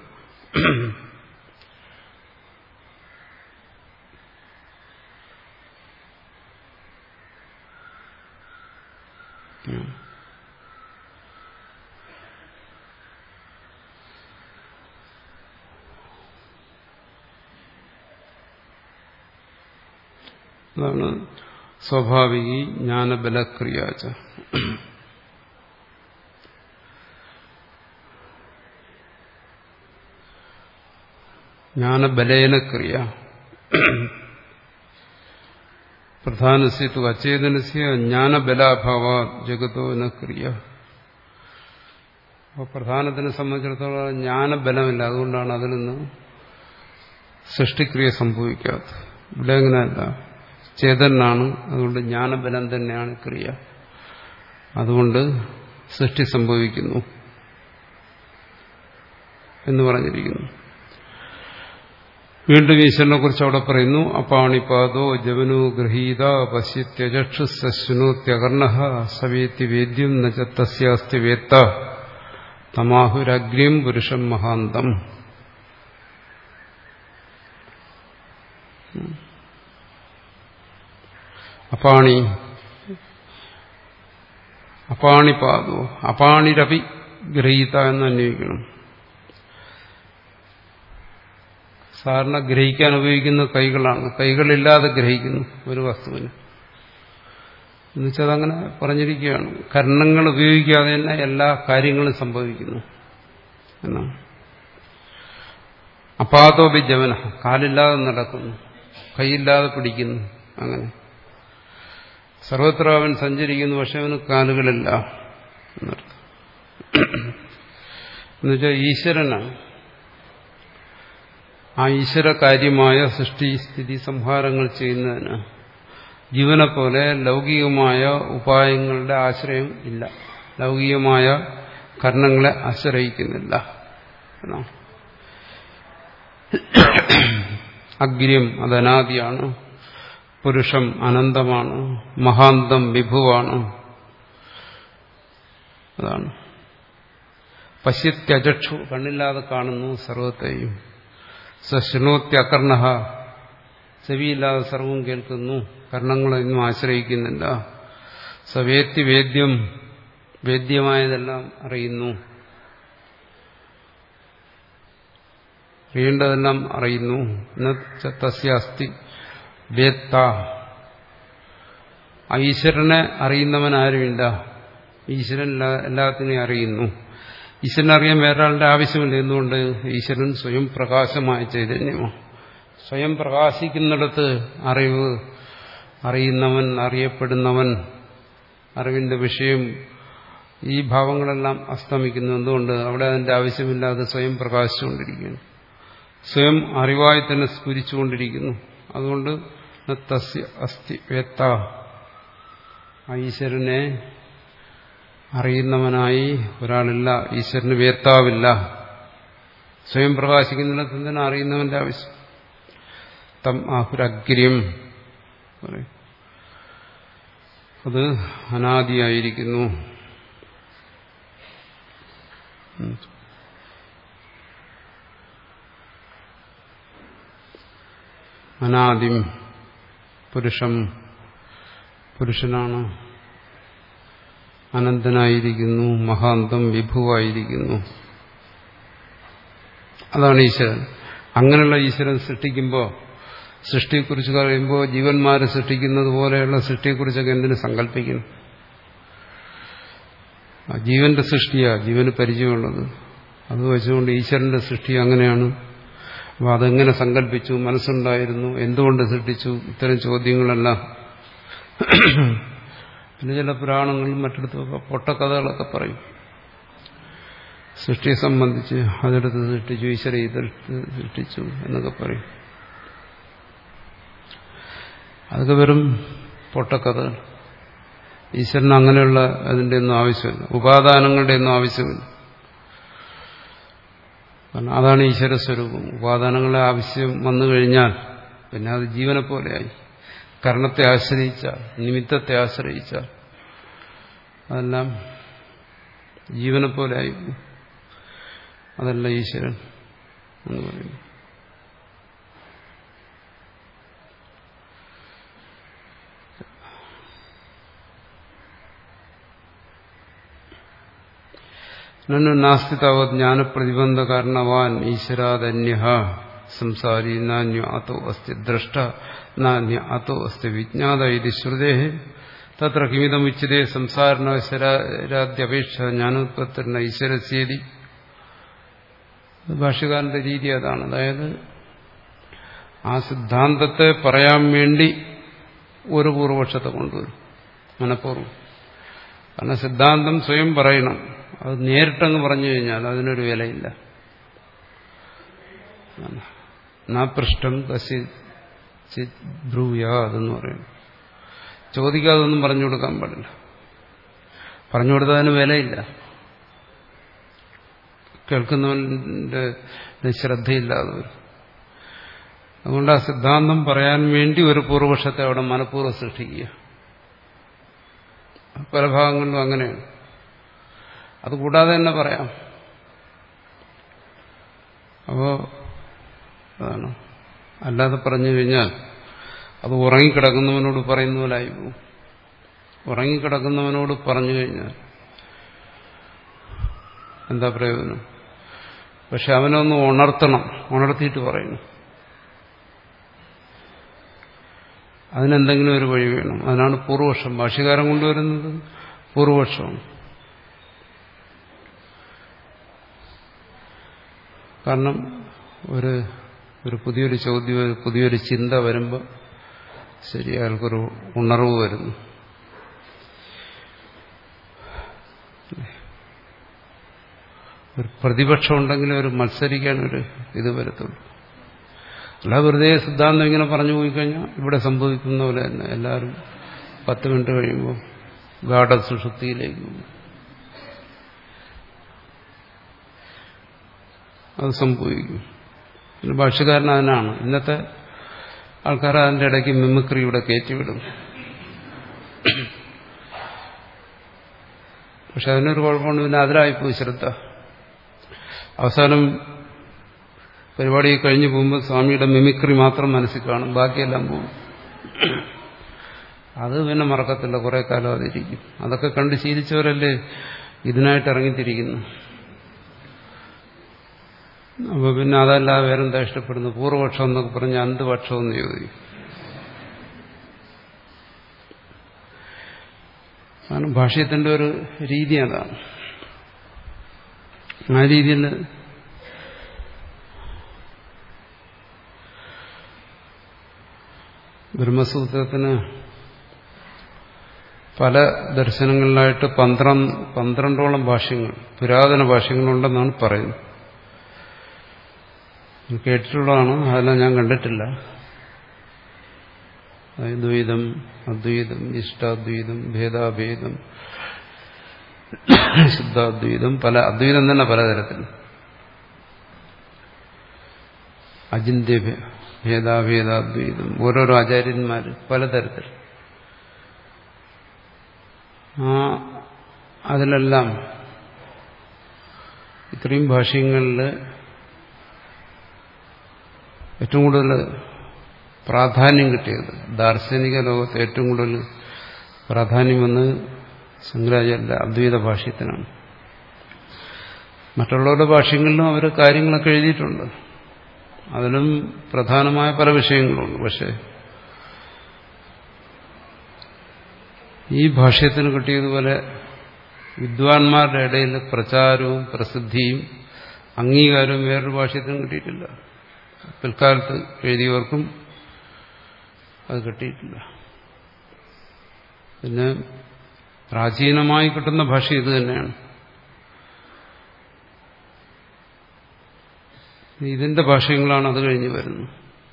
അതാണ് സ്വാഭാവികി ജ്ഞാനബലക്രിയാച്ച ജ്ഞാനബലേന ക്രിയ പ്രധാനസ്യ തു അചേതനസ്യ ജ്ഞാനബലാഭാവ ജഗതോ ന ക്രിയ അപ്പോൾ പ്രധാനത്തിനെ സംബന്ധിച്ചിടത്തോളം ജ്ഞാനബലമില്ല അതുകൊണ്ടാണ് അതിൽ നിന്ന് സൃഷ്ടിക്രിയ സംഭവിക്കാത്തത് ഇവിടെ അങ്ങനെയല്ല ചേതനാണ് അതുകൊണ്ട് ജ്ഞാനബലം തന്നെയാണ് ക്രിയ അതുകൊണ്ട് സൃഷ്ടി സംഭവിക്കുന്നു എന്ന് പറഞ്ഞിരിക്കുന്നു വീണ്ടും ഈശ്വരനെ കുറിച്ച് അവിടെ പറയുന്നു അപ്പാണിപാദോ ജവനു ഗൃഹീത പശ്യത്യജക്ഷുശ്നുത്യകർണ സവേത്തി വേദ്യം നസ്യാസ്തി വേത്ത തമാഹുരഗ്ര്യം പുരുഷം മഹാന്തം അപാണി അപാണിപാദോ അപാണിരപി ഗ്രഹീത എന്ന് അന്വയിക്കണം സാധാരണ ഗ്രഹിക്കാൻ ഉപയോഗിക്കുന്ന കൈകളാണ് കൈകളില്ലാതെ ഗ്രഹിക്കുന്നു ഒരു വസ്തുവിന് എന്നുവെച്ചാൽ അതങ്ങനെ പറഞ്ഞിരിക്കുകയാണ് കർണങ്ങൾ ഉപയോഗിക്കാതെ തന്നെ എല്ലാ കാര്യങ്ങളും സംഭവിക്കുന്നു എന്നാണ് അപാതോപി ജവന കാലില്ലാതെ നടക്കുന്നു കൈയില്ലാതെ പിടിക്കുന്നു അങ്ങനെ സർവത്ര അവൻ സഞ്ചരിക്കുന്നു പക്ഷെ അവന് കാലുകളില്ല എന്നർത്ഥം എന്നുവെച്ചാൽ ഈശ്വരനാണ് ആ ഈശ്വര കാര്യമായ സൃഷ്ടി സ്ഥിതി സംഹാരങ്ങൾ ചെയ്യുന്നതിന് ജീവനെ പോലെ ലൗകികമായ ഉപായങ്ങളുടെ ആശ്രയം ഇല്ല ലൗകികമായ കർണങ്ങളെ ആശ്രയിക്കുന്നില്ല എന്നാണ് അഗ്ര്യം അതനാദിയാണ് പുരുഷം അനന്തമാണ് മഹാന്തം വിഭുവാണ് അതാണ് പശ്യത്യജക്ഷു കണ്ണില്ലാതെ കാണുന്നു സർവത്തെയും സശൃണോത്യകർണ ചെവിയില്ലാതെ സർവം കേൾക്കുന്നു കർണങ്ങളൊന്നും ആശ്രയിക്കുന്നില്ല സവേത്തി വേദ്യം വേദ്യമായതെല്ലാം അറിയുന്നു അറിയേണ്ടതെല്ലാം അറിയുന്നു തസ്യാസ്തി വേത്ത ഈശ്വരനെ അറിയുന്നവൻ ആരുമില്ല ഈശ്വരൻ എല്ലാത്തിനെയും അറിയുന്നു ഈശ്വരനെ അറിയാൻ വേറൊരാളുടെ ആവശ്യമില്ല എന്തുകൊണ്ട് ഈശ്വരൻ സ്വയം പ്രകാശമായ ചൈതന്യമാണ് സ്വയം പ്രകാശിക്കുന്നിടത്ത് അറിവ് അറിയുന്നവൻ അറിയപ്പെടുന്നവൻ അറിവിന്റെ വിഷയം ഈ ഭാവങ്ങളെല്ലാം അസ്തമിക്കുന്നു എന്തുകൊണ്ട് അവിടെ അതിന്റെ ആവശ്യമില്ലാതെ സ്വയം പ്രകാശിച്ചുകൊണ്ടിരിക്കുന്നു സ്വയം അറിവായി തന്നെ സ്ഫുരിച്ചുകൊണ്ടിരിക്കുന്നു അതുകൊണ്ട് തസ്യ അസ്ഥി വേത്ത ഈശ്വരനെ അറിയുന്നവനായി ഒരാളില്ല ഈശ്വരന് വേത്താവില്ല സ്വയം പ്രകാശിക്കുന്നിടത്ത് എന്തിനാ അറിയുന്നവന്റെ ആവശ്യം തം ആഹുരഗ്ര്യം പറയും അത് അനാദിയായിരിക്കുന്നു അനാദിം പുരുഷം പുരുഷനാണ് അനന്തനായിരിക്കുന്നു മഹാന്തം വിഭുവായിരിക്കുന്നു അതാണ് ഈശ്വരൻ അങ്ങനെയുള്ള ഈശ്വരൻ സൃഷ്ടിക്കുമ്പോൾ സൃഷ്ടിയെക്കുറിച്ച് പറയുമ്പോൾ ജീവന്മാരെ സൃഷ്ടിക്കുന്നത് പോലെയുള്ള സൃഷ്ടിയെക്കുറിച്ചൊക്കെ എന്തിനു സങ്കല്പിക്കുന്നു ജീവന്റെ സൃഷ്ടിയാ ജീവന് പരിചയമുള്ളത് അത് വെച്ചുകൊണ്ട് ഈശ്വരന്റെ സൃഷ്ടി അങ്ങനെയാണ് അപ്പോൾ അതെങ്ങനെ സങ്കല്പിച്ചു മനസ്സുണ്ടായിരുന്നു എന്തുകൊണ്ട് സൃഷ്ടിച്ചു ഇത്തരം ചോദ്യങ്ങളെല്ലാം പിന്നെ ചില പുരാണങ്ങളിലും മറ്റിടത്തുമൊക്കെ പൊട്ടക്കഥകളൊക്കെ പറയും സൃഷ്ടിയെ സംബന്ധിച്ച് അതെടുത്ത് സൃഷ്ടിച്ചു ഈശ്വര ഇതെടുത്ത് സൃഷ്ടിച്ചു എന്നൊക്കെ പറയും അതൊക്കെ വെറും പൊട്ടക്കഥകൾ ഈശ്വരന് അങ്ങനെയുള്ള അതിൻ്റെ ഒന്നും ആവശ്യമില്ല ഉപാദാനങ്ങളുടെ ഒന്നും ആവശ്യമില്ല കാരണം അതാണ് ഈശ്വര സ്വരൂപം ഉപാദാനങ്ങളെ ആവശ്യം വന്നു കഴിഞ്ഞാൽ പിന്നെ അത് ജീവനെ പോലെയായി കർണത്തെ ആശ്രയിച്ചാൽ നിമിത്തത്തെ ആശ്രയിച്ചാൽ അതെല്ലാം ജീവനെ പോലെയായി അതല്ല ഈശ്വരൻ എന്ന് പറയുന്നു നന്നു നാസ്തി താവത് ജ്ഞാനപ്രതിബന്ധ കാരണവാൻ ഈശ്വരാധന്യ സംസാരി നാന്യ അതോ അസ്തി ദ്രഷ്ട നാന്യ അതോ അസ്തി വിജ്ഞാത ഇത് ശ്രുതേ തത്ര കിമിതം ഉച്ചതേ സംസാരണരാദ്യപേക്ഷ ജ്ഞാനോത്പത്തിന ഈശ്വരസ്യേതി ഭാഷ്യകാരന്റെ രീതി അതാണ് അതായത് ആ സിദ്ധാന്തത്തെ പറയാൻ വേണ്ടി ഒരു പൂർവപക്ഷത്തെ കൊണ്ടുവരും മനഃപൂർവ്വം കാരണം സിദ്ധാന്തം സ്വയം പറയണം അത് നേരിട്ടങ്ങ് പറഞ്ഞു കഴിഞ്ഞാൽ അതിനൊരു വിലയില്ല നാപൃഷ്ടം കശി ബ്രൂയ അതെന്ന് പറയുന്നു ചോദിക്കാതൊന്നും പറഞ്ഞു കൊടുക്കാൻ പാടില്ല പറഞ്ഞു കൊടുത്തതിന് വിലയില്ല കേൾക്കുന്നവന്റെ ശ്രദ്ധയില്ലാതെ വരും അതുകൊണ്ട് ആ സിദ്ധാന്തം പറയാൻ വേണ്ടി ഒരു പൂർവപക്ഷത്തെ അവിടെ മനഃപൂർവ്വം സൃഷ്ടിക്കുക പല ഭാഗങ്ങളിലും അങ്ങനെയാണ് അതുകൂടാതെ തന്നെ പറയാം അപ്പോ അതാണ് അല്ലാതെ പറഞ്ഞു കഴിഞ്ഞാൽ അത് ഉറങ്ങിക്കിടക്കുന്നവനോട് പറയുന്ന പോലെ ആയി പോകും ഉറങ്ങിക്കിടക്കുന്നവനോട് പറഞ്ഞു കഴിഞ്ഞാൽ എന്താ പ്രയോജനം പക്ഷെ അവനൊന്ന് ഉണർത്തണം ഉണർത്തിയിട്ട് പറയുന്നു അതിനെന്തെങ്കിലും ഒരു വഴി വേണം അതിനാണ് പൂർവപക്ഷം ഭാഷ്യകാരം കൊണ്ടുവരുന്നത് പൂർവപക്ഷമാണ് കാരണം ഒരു ഒരു പുതിയൊരു ചോദ്യം ഒരു പുതിയൊരു ചിന്ത വരുമ്പോൾ ശരി അയാൾക്കൊരു ഉണർവ് വരുന്നു ഒരു പ്രതിപക്ഷം ഉണ്ടെങ്കിൽ ഒരു മത്സരിക്കാൻ ഒരു ഇത് വരത്തുള്ളൂ അല്ല വെറുതെ സിദ്ധാന്തം ഇങ്ങനെ പറഞ്ഞു പോയി കഴിഞ്ഞാൽ ഇവിടെ സംഭവിക്കുന്ന പോലെ തന്നെ എല്ലാവരും പത്ത് മിനിറ്റ് കഴിയുമ്പോൾ ഗാഠസുഷുപ്തിയിലേക്ക് പോകും അത് സംഭവിക്കും പിന്നെ ഭാഷ്യക്കാരൻ അതിനാണ് ഇന്നത്തെ ആൾക്കാർ അതിൻ്റെ ഇടയ്ക്ക് മിമിക്രി ഇവിടെ കയറ്റിവിടും പക്ഷെ അതിനൊരു കുഴപ്പമുണ്ട് പിന്നെ അതിലായിപ്പോയി ശ്രദ്ധ അവസാനം പരിപാടി കഴിഞ്ഞു പോകുമ്പോൾ സ്വാമിയുടെ മിമിക്രി മാത്രം മനസ്സിൽ കാണും ബാക്കിയെല്ലാം പോകും അത് പിന്നെ മറക്കത്തില്ല കുറെ കാലം അതിരിക്കും അതൊക്കെ കണ്ട് ശീലിച്ചവരല്ലേ ഇതിനായിട്ട് ഇറങ്ങിത്തിരിക്കുന്നു അപ്പൊ പിന്നെ അതല്ല വേറെന്താ ഇഷ്ടപ്പെടുന്നു പൂർവപക്ഷം എന്നൊക്കെ പറഞ്ഞ് അന്തുപക്ഷം എന്ന് ചോദിക്കും കാരണം ഭാഷ്യത്തിന്റെ ഒരു രീതി അതാണ് ആ രീതിയിൽ ബ്രഹ്മസൂത്രത്തിന് പല ദർശനങ്ങളിലായിട്ട് പന്ത്രണ്ട് പന്ത്രണ്ടോളം ഭാഷ്യങ്ങൾ പുരാതന ഭാഷ്യങ്ങളുണ്ടെന്നാണ് പറയുന്നത് കേട്ടിട്ടുള്ളതാണ് അതെല്ലാം ഞാൻ കണ്ടിട്ടില്ല ദ്വൈതം അദ്വൈതം ഇഷ്ടാദ്വൈതം ഭേദാഭേദം ശുദ്ധാദ്വൈതം പല അദ്വൈതം തന്നെ പലതരത്തിൽ അചിന്ത്യ ഭേദാഭേദാദ്വൈതം ഓരോരോ ആചാര്യന്മാർ പലതരത്തിൽ ആ അതിലെല്ലാം ഇത്രയും ഭാഷ്യങ്ങളിൽ ഏറ്റവും കൂടുതൽ പ്രാധാന്യം കിട്ടിയത് ദാർശനിക ലോകത്ത് ഏറ്റവും കൂടുതൽ പ്രാധാന്യം വന്ന് ശങ്കരാചാര്യ അദ്വൈത ഭാഷ്യത്തിനാണ് മറ്റുള്ളവരുടെ ഭാഷ്യങ്ങളിലും അവർ കാര്യങ്ങളൊക്കെ എഴുതിയിട്ടുണ്ട് അതിലും പ്രധാനമായ പല വിഷയങ്ങളുണ്ട് പക്ഷേ ഈ ഭാഷ്യത്തിന് കിട്ടിയതുപോലെ വിദ്വാൻമാരുടെ ഇടയിൽ പ്രചാരവും പ്രസിദ്ധിയും അംഗീകാരവും വേറൊരു ഭാഷ്യത്തിനും കിട്ടിയിട്ടില്ല പിൽക്കാലത്ത് എഴുതിയവർക്കും അത് കിട്ടിയിട്ടില്ല പിന്നെ പ്രാചീനമായി കിട്ടുന്ന ഭാഷ ഇത് തന്നെയാണ് ഇതിന്റെ ഭാഷകളാണ് അത് കഴിഞ്ഞ് വരുന്നത്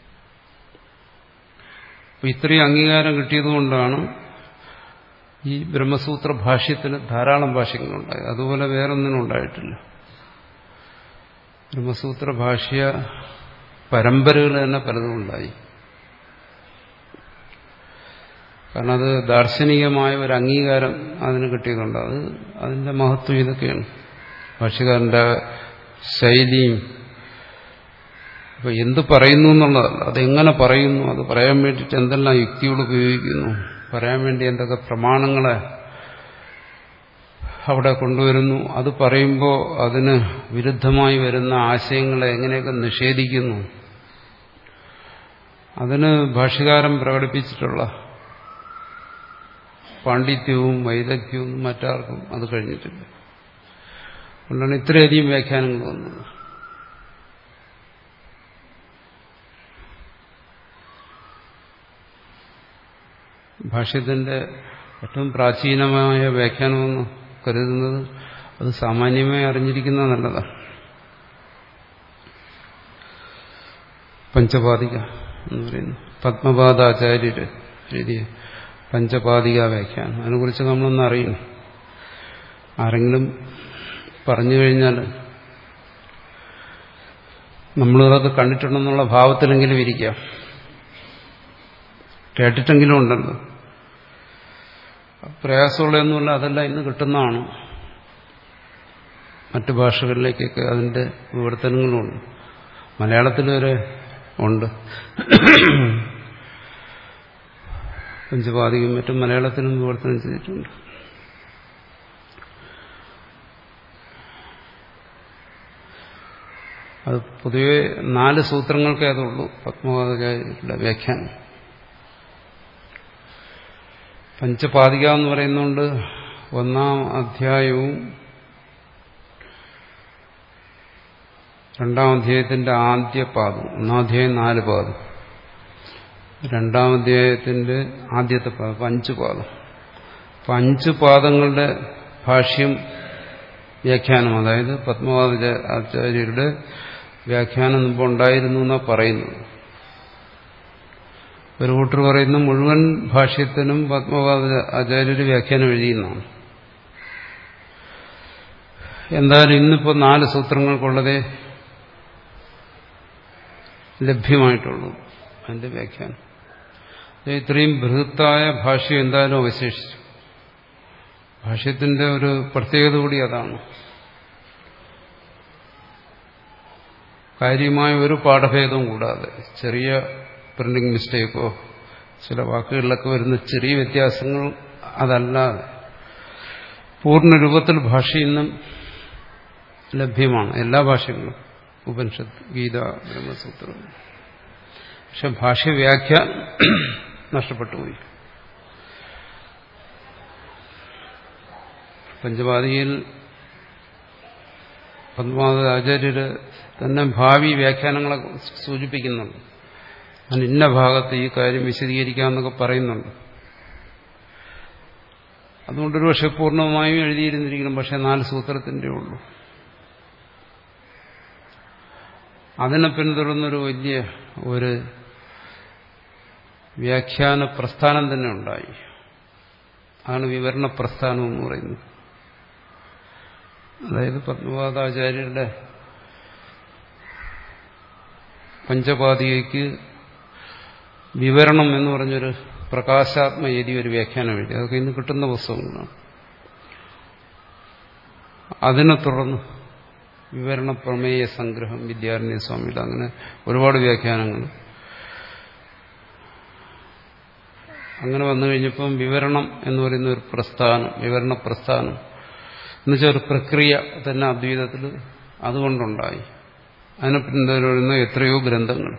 അപ്പൊ ഇത്രയും അംഗീകാരം കിട്ടിയതുകൊണ്ടാണ് ഈ ബ്രഹ്മസൂത്ര ഭാഷ്യത്തിന് ധാരാളം ഭാഷ്യങ്ങളുണ്ടായത് അതുപോലെ വേറൊന്നിനും ഉണ്ടായിട്ടില്ല ബ്രഹ്മസൂത്ര ഭാഷ്യ പരമ്പരകൾ തന്നെ പലതും ഉണ്ടായി കാരണം അത് ദാർശനികമായ ഒരു അംഗീകാരം അതിന് കിട്ടിയതുണ്ട് അത് അതിന്റെ മഹത്വം ഇതൊക്കെയാണ് ഭാഷ്യക്കാരന്റെ ശൈലിയും ഇപ്പൊ എന്ത് പറയുന്നു എന്നുള്ളതല്ല അതെങ്ങനെ പറയുന്നു അത് പറയാൻ വേണ്ടിയിട്ട് എന്തെല്ലാം യുക്തികൾ ഉപയോഗിക്കുന്നു പറയാൻ വേണ്ടി എന്തൊക്കെ പ്രമാണങ്ങളെ അവിടെ കൊണ്ടുവരുന്നു അത് പറയുമ്പോൾ അതിന് വിരുദ്ധമായി വരുന്ന ആശയങ്ങളെ എങ്ങനെയൊക്കെ നിഷേധിക്കുന്നു അതിന് ഭാഷ്യകാരൻ പ്രകടിപ്പിച്ചിട്ടുള്ള പാണ്ഡിത്യവും വൈദഗ്ധ്യവും മറ്റാർക്കും അത് കഴിഞ്ഞിട്ടില്ല അതുകൊണ്ടാണ് ഇത്രയധികം വ്യാഖ്യാനങ്ങൾ വന്നത് ഭാഷ്യത്തിന്റെ ഏറ്റവും പ്രാചീനമായ വ്യാഖ്യാനമെന്ന് കരുതുന്നത് അത് സാമാന്യമായി അറിഞ്ഞിരിക്കുന്ന നല്ലതാണ് പഞ്ചപാതിക എന്ന് പറയുന്നു പത്മപാദാചാര്യര് എഴുതിയ പഞ്ചപാതിക വ്യാഖ്യാനം അതിനെക്കുറിച്ച് നമ്മളൊന്ന് അറിയണം ആരെങ്കിലും പറഞ്ഞു കഴിഞ്ഞാൽ നമ്മളിതൊക്കെ കണ്ടിട്ടുണ്ടെന്നുള്ള ഭാവത്തിലെങ്കിലും ഇരിക്കാം കേട്ടിട്ടെങ്കിലും ഉണ്ടല്ലോ പ്രയാസമുള്ളതൊന്നുമില്ല അതെല്ലാം ഇന്ന് കിട്ടുന്നതാണ് മറ്റു ഭാഷകളിലേക്കൊക്കെ അതിന്റെ വിവർത്തനങ്ങളുമുണ്ട് മലയാളത്തിൽ വരെ ഉണ്ട് പഞ്ചപാതികം മറ്റും മലയാളത്തിലും വിവർത്തനം ചെയ്തിട്ടുണ്ട് അത് പൊതുവെ നാല് സൂത്രങ്ങൾക്കേ അതുള്ളൂ പത്മപാതകയുടെ വ്യാഖ്യാനം പഞ്ചപാതിക എന്ന് പറയുന്നുണ്ട് ഒന്നാം അധ്യായവും രണ്ടാം അധ്യായത്തിന്റെ ആദ്യ പാദം ഒന്നാം അധ്യായം നാല് പാദം രണ്ടാം അധ്യായത്തിന്റെ ആദ്യത്തെ പാദം അഞ്ച് പാദം അപ്പം അഞ്ച് പാദങ്ങളുടെ ഭാഷ്യം വ്യാഖ്യാനം അതായത് പത്മപാദ ആചാര്യരുടെ വ്യാഖ്യാനം മുമ്പ് ഉണ്ടായിരുന്നു എന്നാണ് പറയുന്നത് ഒരു കൂട്ടർ പറയുന്ന മുഴുവൻ ഭാഷ്യത്തിനും പത്മപാദ ആചാര്യര് വ്യാഖ്യാനം എഴുതിയെന്നാണ് എന്തായാലും ഇന്നിപ്പോൾ നാല് സൂത്രങ്ങൾക്കുള്ളതേ ലഭ്യമായിട്ടുള്ളൂ അതിന്റെ വ്യാഖ്യാനം ഇത്രയും ബൃഹത്തായ ഭാഷ്യം എന്തായാലും അവശേഷിച്ചു ഭാഷ്യത്തിന്റെ ഒരു പ്രത്യേകത കൂടി അതാണ് കാര്യമായ ഒരു പാഠഭേദവും കൂടാതെ ചെറിയ പ്രിന്റിംഗ് മിസ്റ്റേക്കോ ചില വാക്കുകളിലൊക്കെ വരുന്ന ചെറിയ വ്യത്യാസങ്ങൾ അതല്ലാതെ പൂർണ്ണ രൂപത്തിൽ ഭാഷ ഇന്നും ലഭ്യമാണ് എല്ലാ ഭാഷകളും ഉപനിഷത്ത് ഗീത ബ്രഹ്മസൂത്രം പക്ഷെ ഭാഷ്യവ്യാഖ്യ നഷ്ടപ്പെട്ടു പോയി പഞ്ചപാതിയിൽ പത്മാവത ആചാര്യര് തന്നെ ഭാവി വ്യാഖ്യാനങ്ങളെ സൂചിപ്പിക്കുന്നുണ്ട് ഞാൻ ഇന്ന ഭാഗത്ത് ഈ കാര്യം വിശദീകരിക്കാമെന്നൊക്കെ പറയുന്നുണ്ട് അതുകൊണ്ടൊരു പക്ഷെ പൂർണ്ണമായും എഴുതിയിരുന്നിരിക്കണം പക്ഷെ നാല് സൂത്രത്തിന്റെ ഉള്ളൂ അതിനെ പിന്തുടർന്നൊരു വലിയ ഒരു വ്യാഖ്യാന പ്രസ്ഥാനം തന്നെ ഉണ്ടായി അതാണ് വിവരണ പ്രസ്ഥാനം എന്ന് പറയുന്നത് അതായത് പത്മപാദാചാര്യരുടെ പഞ്ചപാതികയ്ക്ക് വിവരണം എന്ന് പറഞ്ഞൊരു പ്രകാശാത്മ എഴുതിയ ഒരു വ്യാഖ്യാനം എഴുതി അതൊക്കെ ഇന്ന് കിട്ടുന്ന പുസ്തകങ്ങളാണ് അതിനെ തുടർന്ന് വിവരണ പ്രമേയ സംഗ്രഹം വിദ്യാരണ്യ സ്വാമിയുടെ അങ്ങനെ ഒരുപാട് വ്യാഖ്യാനങ്ങൾ അങ്ങനെ വന്നു കഴിഞ്ഞപ്പം വിവരണം എന്ന് പറയുന്ന ഒരു പ്രസ്ഥാനം വിവരണ പ്രസ്ഥാനം എന്നുവെച്ചാൽ ഒരു പ്രക്രിയ തന്നെ അദ്വൈതത്തിൽ അതുകൊണ്ടുണ്ടായി അതിനെ പിന്തുടരുന്ന എത്രയോ ഗ്രന്ഥങ്ങൾ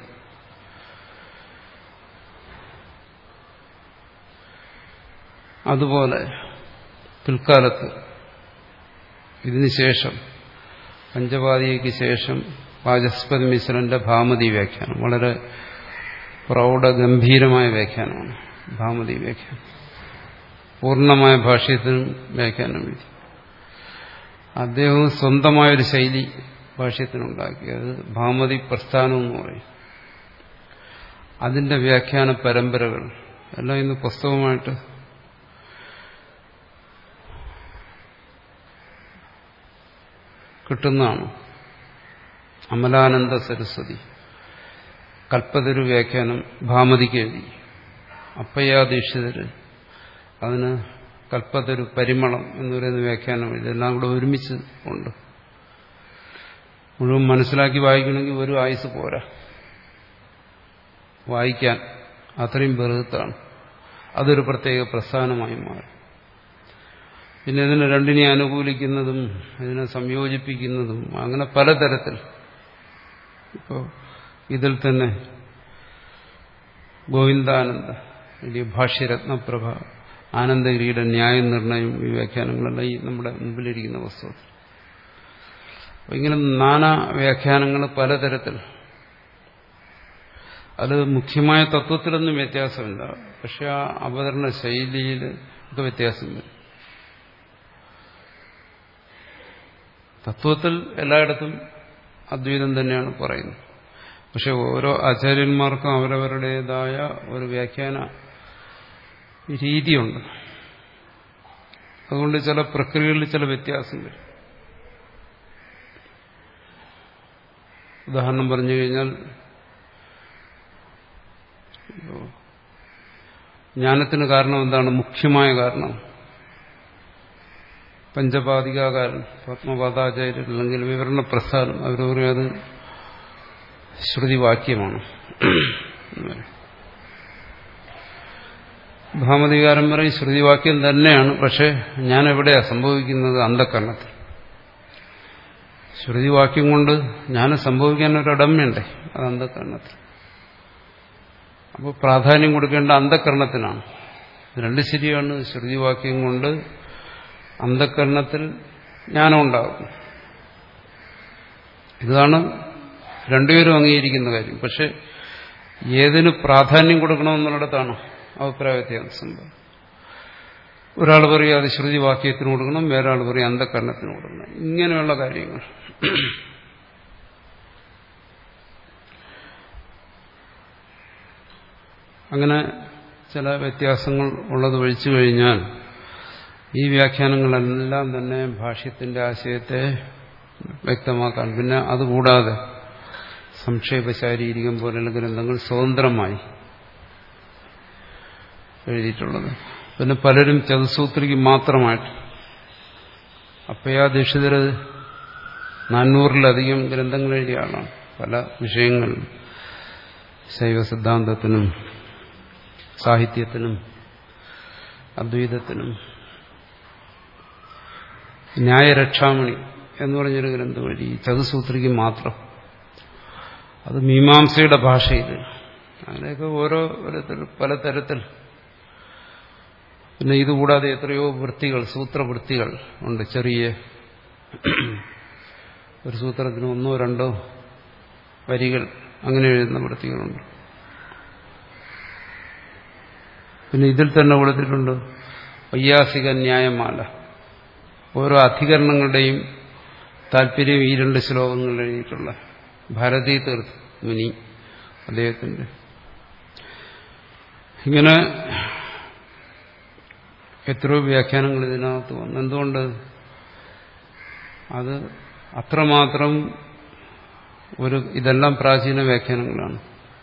അതുപോലെ പിൽക്കാലത്ത് ഇതിനുശേഷം പഞ്ചപാതികയ്ക്ക് ശേഷം വാചസ്പതി മിശ്രന്റെ ഭാമതി വ്യാഖ്യാനം വളരെ പ്രൗഢഗംഭീരമായ വ്യാഖ്യാനമാണ് ഭാമതി വ്യാഖ്യാനം പൂർണ്ണമായ ഭാഷ്യത്തിനും വ്യാഖ്യാനം എഴുതി അദ്ദേഹം സ്വന്തമായൊരു ശൈലി ഭാഷ്യത്തിനുണ്ടാക്കി അത് ഭാമതി പ്രസ്ഥാനം എന്ന് പറയും അതിന്റെ വ്യാഖ്യാന പരമ്പരകൾ എല്ലാം ഇന്ന് പുസ്തകമായിട്ട് കിട്ടുന്നതാണ് അമലാനന്ദ സരസ്വതി കൽപ്പതൊരു വ്യാഖ്യാനം ഭാമതിക്ക് എഴുതി അപ്പയ്യാദീക്ഷിതര് അതിന് കൽപ്പതൊരു പരിമളം എന്ന് പറയുന്ന വ്യാഖ്യാനം ഇതെല്ലാം കൂടെ ഒരുമിച്ച് ഉണ്ട് മുഴുവൻ മനസ്സിലാക്കി വായിക്കണമെങ്കിൽ ഒരു ആയുസ് പോരാ വായിക്കാൻ അത്രയും ബൃഹത്താണ് അതൊരു പ്രത്യേക പ്രസ്ഥാനമായി മാറി പിന്നെ ഇതിനെ രണ്ടിനെ അനുകൂലിക്കുന്നതും ഇതിനെ സംയോജിപ്പിക്കുന്നതും അങ്ങനെ പലതരത്തിൽ ഇപ്പോൾ ഇതിൽ തന്നെ ഗോവിന്ദാനന്ദ വലിയ ഭാഷ്യരത്നപ്രഭ ആനന്ദഗിരിയുടെ ന്യായനിർണയം ഈ വ്യാഖ്യാനങ്ങളെല്ലാം ഈ നമ്മുടെ മുമ്പിലിരിക്കുന്ന വസ്തുത ഇങ്ങനെ നാനാ വ്യാഖ്യാനങ്ങൾ പലതരത്തിൽ അത് മുഖ്യമായ തത്വത്തിലൊന്നും വ്യത്യാസമില്ല പക്ഷെ ആ അവതരണ ശൈലിയിൽ ഒക്കെ വ്യത്യാസം വരും തത്വത്തിൽ എല്ലായിടത്തും അദ്വൈതം തന്നെയാണ് പറയുന്നത് പക്ഷെ ഓരോ ആചാര്യന്മാർക്കും അവരവരുടേതായ ഒരു വ്യാഖ്യാന രീതിയുണ്ട് അതുകൊണ്ട് ചില പ്രക്രിയകളിൽ ചില വ്യത്യാസം വരും ഉദാഹരണം പറഞ്ഞു കഴിഞ്ഞാൽ ജ്ഞാനത്തിന് കാരണം എന്താണ് മുഖ്യമായ കാരണം പഞ്ചപാതികാകാരൻ പത്മപാദാചാര്യർ അല്ലെങ്കിൽ വിവരണ പ്രസ്ഥാനം അവർ പറയും അത് ശ്രുതിവാക്യമാണ് ഭാമതികാരൻ പറയും ശ്രുതിവാക്യം തന്നെയാണ് പക്ഷെ ഞാൻ എവിടെയാ സംഭവിക്കുന്നത് അന്ധക്കരണത്തിൽ ശ്രുതിവാക്യം കൊണ്ട് ഞാൻ സംഭവിക്കാൻ ഒരിടം വേണ്ടേ അത് അന്ധക്കരണത്തിൽ അപ്പോൾ പ്രാധാന്യം കൊടുക്കേണ്ട അന്ധക്കരണത്തിനാണ് രണ്ട് ശരിയാണ് ശ്രുതിവാക്യം കൊണ്ട് അന്ധക്കരണത്തിൽ ജ്ഞാനം ഉണ്ടാകും ഇതാണ് രണ്ടുപേരും അംഗീകരിക്കുന്ന കാര്യം പക്ഷെ ഏതിന് പ്രാധാന്യം കൊടുക്കണമെന്നുള്ളിടത്താണ് അഭിപ്രായ വ്യത്യാസം ഒരാൾ പറയും അത് ശ്രുതിവാക്യത്തിന് കൊടുക്കണം വേറൊരാൾ പറയും അന്ധക്കരണത്തിന് കൊടുക്കണം ഇങ്ങനെയുള്ള കാര്യങ്ങൾ അങ്ങനെ ചില വ്യത്യാസങ്ങൾ ഉള്ളത് ഒഴിച്ചു കഴിഞ്ഞാൽ ഈ വ്യാഖ്യാനങ്ങളെല്ലാം തന്നെ ഭാഷ്യത്തിന്റെ ആശയത്തെ വ്യക്തമാക്കാൻ പിന്നെ അതുകൂടാതെ സംക്ഷേപ ശാരീരികം പോലെയുള്ള ഗ്രന്ഥങ്ങൾ സ്വതന്ത്രമായി എഴുതിയിട്ടുള്ളത് പിന്നെ പലരും ചതുസൂത്രിക്ക് മാത്രമായിട്ട് അപ്പയാദീക്ഷിതർ നാനൂറിലധികം ഗ്രന്ഥങ്ങൾ എഴുതിയ ആളാണ് പല വിഷയങ്ങൾ ശൈവ സിദ്ധാന്തത്തിനും സാഹിത്യത്തിനും അദ്വൈതത്തിനും ന്യായരക്ഷാമണി എന്ന് പറഞ്ഞൊരു ഗ്രന്ഥം എഴുതി ചതുസൂത്രിക്ക് മാത്രം അത് മീമാംസയുടെ ഭാഷയിൽ അങ്ങനെയൊക്കെ ഓരോ പലതരത്തിൽ പിന്നെ ഇതുകൂടാതെ എത്രയോ വൃത്തികൾ സൂത്രവൃത്തികൾ ഉണ്ട് ചെറിയ ഒരു സൂത്രത്തിന് ഒന്നോ രണ്ടോ വരികൾ അങ്ങനെ എഴുതുന്ന വൃത്തികളുണ്ട് പിന്നെ ഇതിൽ തന്നെ കൊടുത്തിട്ടുണ്ട് വൈയാസിക ന്യായമാല ഓരോ അധികരണങ്ങളുടെയും താല്പര്യം ഈ രണ്ട് ശ്ലോകങ്ങൾ എഴുതിയിട്ടുള്ള ഭാരതീ തീർത്ഥ മുനി അദ്ദേഹത്തിന്റെ ഇങ്ങനെ എത്രയോ വ്യാഖ്യാനങ്ങൾ ഇതിനകത്ത് വന്നു എന്തുകൊണ്ട് അത് അത്രമാത്രം ഒരു ഇതെല്ലാം പ്രാചീന വ്യാഖ്യാനങ്ങളാണ്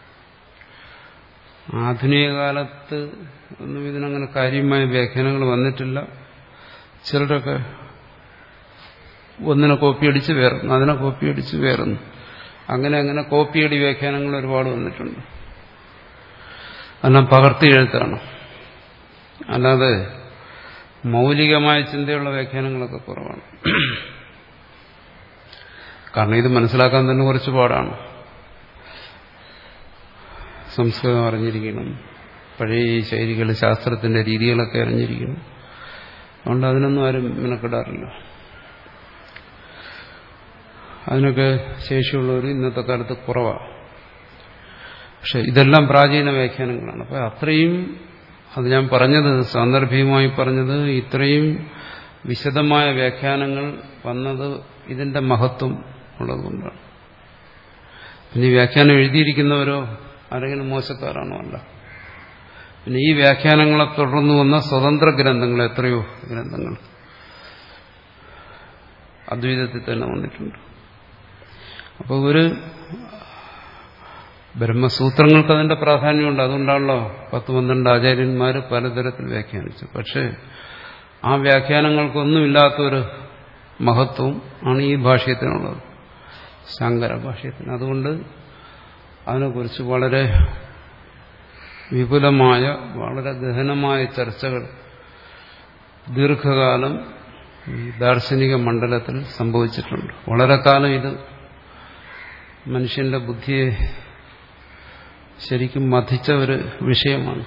ആധുനിക കാലത്ത് ഒന്നും ഇതിനങ്ങനെ കാര്യമായ വ്യാഖ്യാനങ്ങൾ വന്നിട്ടില്ല ചിലരൊക്കെ ഒന്നിനെ കോപ്പിയടിച്ച് വേറുന്നു അതിനെ കോപ്പിയടിച്ച് വേറുന്നു അങ്ങനെ അങ്ങനെ കോപ്പിയടി വ്യാഖ്യാനങ്ങൾ ഒരുപാട് വന്നിട്ടുണ്ട് അതെല്ലാം പകർത്തി എഴുത്താണ് അല്ലാതെ മൗലികമായ ചിന്തയുള്ള വ്യാഖ്യാനങ്ങളൊക്കെ കുറവാണ് കാരണം ഇത് മനസ്സിലാക്കാൻ തന്നെ കുറച്ച് പാടാണ് സംസ്കൃതം അറിഞ്ഞിരിക്കണം പഴയ ഈ ശൈലികൾ ശാസ്ത്രത്തിന്റെ രീതികളൊക്കെ അറിഞ്ഞിരിക്കണം അതുകൊണ്ട് അതിനൊന്നും ആരും മെനക്കെടാറില്ല അതിനൊക്കെ ശേഷിയുള്ളവർ ഇന്നത്തെ കാലത്ത് കുറവാണ് പക്ഷെ ഇതെല്ലാം പ്രാചീന വ്യാഖ്യാനങ്ങളാണ് അപ്പോൾ അത്രയും അത് ഞാൻ പറഞ്ഞത് സാന്ദർഭികമായി പറഞ്ഞത് ഇത്രയും വിശദമായ വ്യാഖ്യാനങ്ങൾ വന്നത് ഇതിന്റെ മഹത്വം ഉള്ളതുകൊണ്ടാണ് പിന്നെ ഈ വ്യാഖ്യാനം എഴുതിയിരിക്കുന്നവരോ ആരെങ്കിലും മോശക്കാരാണോ അല്ല പിന്നെ ഈ വ്യാഖ്യാനങ്ങളെ തുടർന്നു വന്ന സ്വതന്ത്ര ഗ്രന്ഥങ്ങൾ എത്രയോ ഗ്രന്ഥങ്ങൾ അദ്വൈതത്തിൽ തന്നെ വന്നിട്ടുണ്ട് അപ്പോൾ ഒരു ബ്രഹ്മസൂത്രങ്ങൾക്ക് അതിന്റെ പ്രാധാന്യമുണ്ട് അതുകൊണ്ടാണല്ലോ പത്ത് പന്ത്രണ്ട് ആചാര്യന്മാർ പലതരത്തിൽ വ്യാഖ്യാനിച്ചു പക്ഷേ ആ വ്യാഖ്യാനങ്ങൾക്കൊന്നുമില്ലാത്തൊരു മഹത്വം ആണ് ഈ ഭാഷ്യത്തിനുള്ളത് ശങ്കര ഭാഷ്യത്തിന് അതുകൊണ്ട് അതിനെക്കുറിച്ച് വളരെ വിപുലമായ വളരെ ഗഹനമായ ചർച്ചകൾ ദീർഘകാലം ഈ ദാർശനിക മണ്ഡലത്തിൽ സംഭവിച്ചിട്ടുണ്ട് വളരെ കാലം ഇത് മനുഷ്യന്റെ ബുദ്ധിയെ ശരിക്കും മഥിച്ച ഒരു വിഷയമാണ്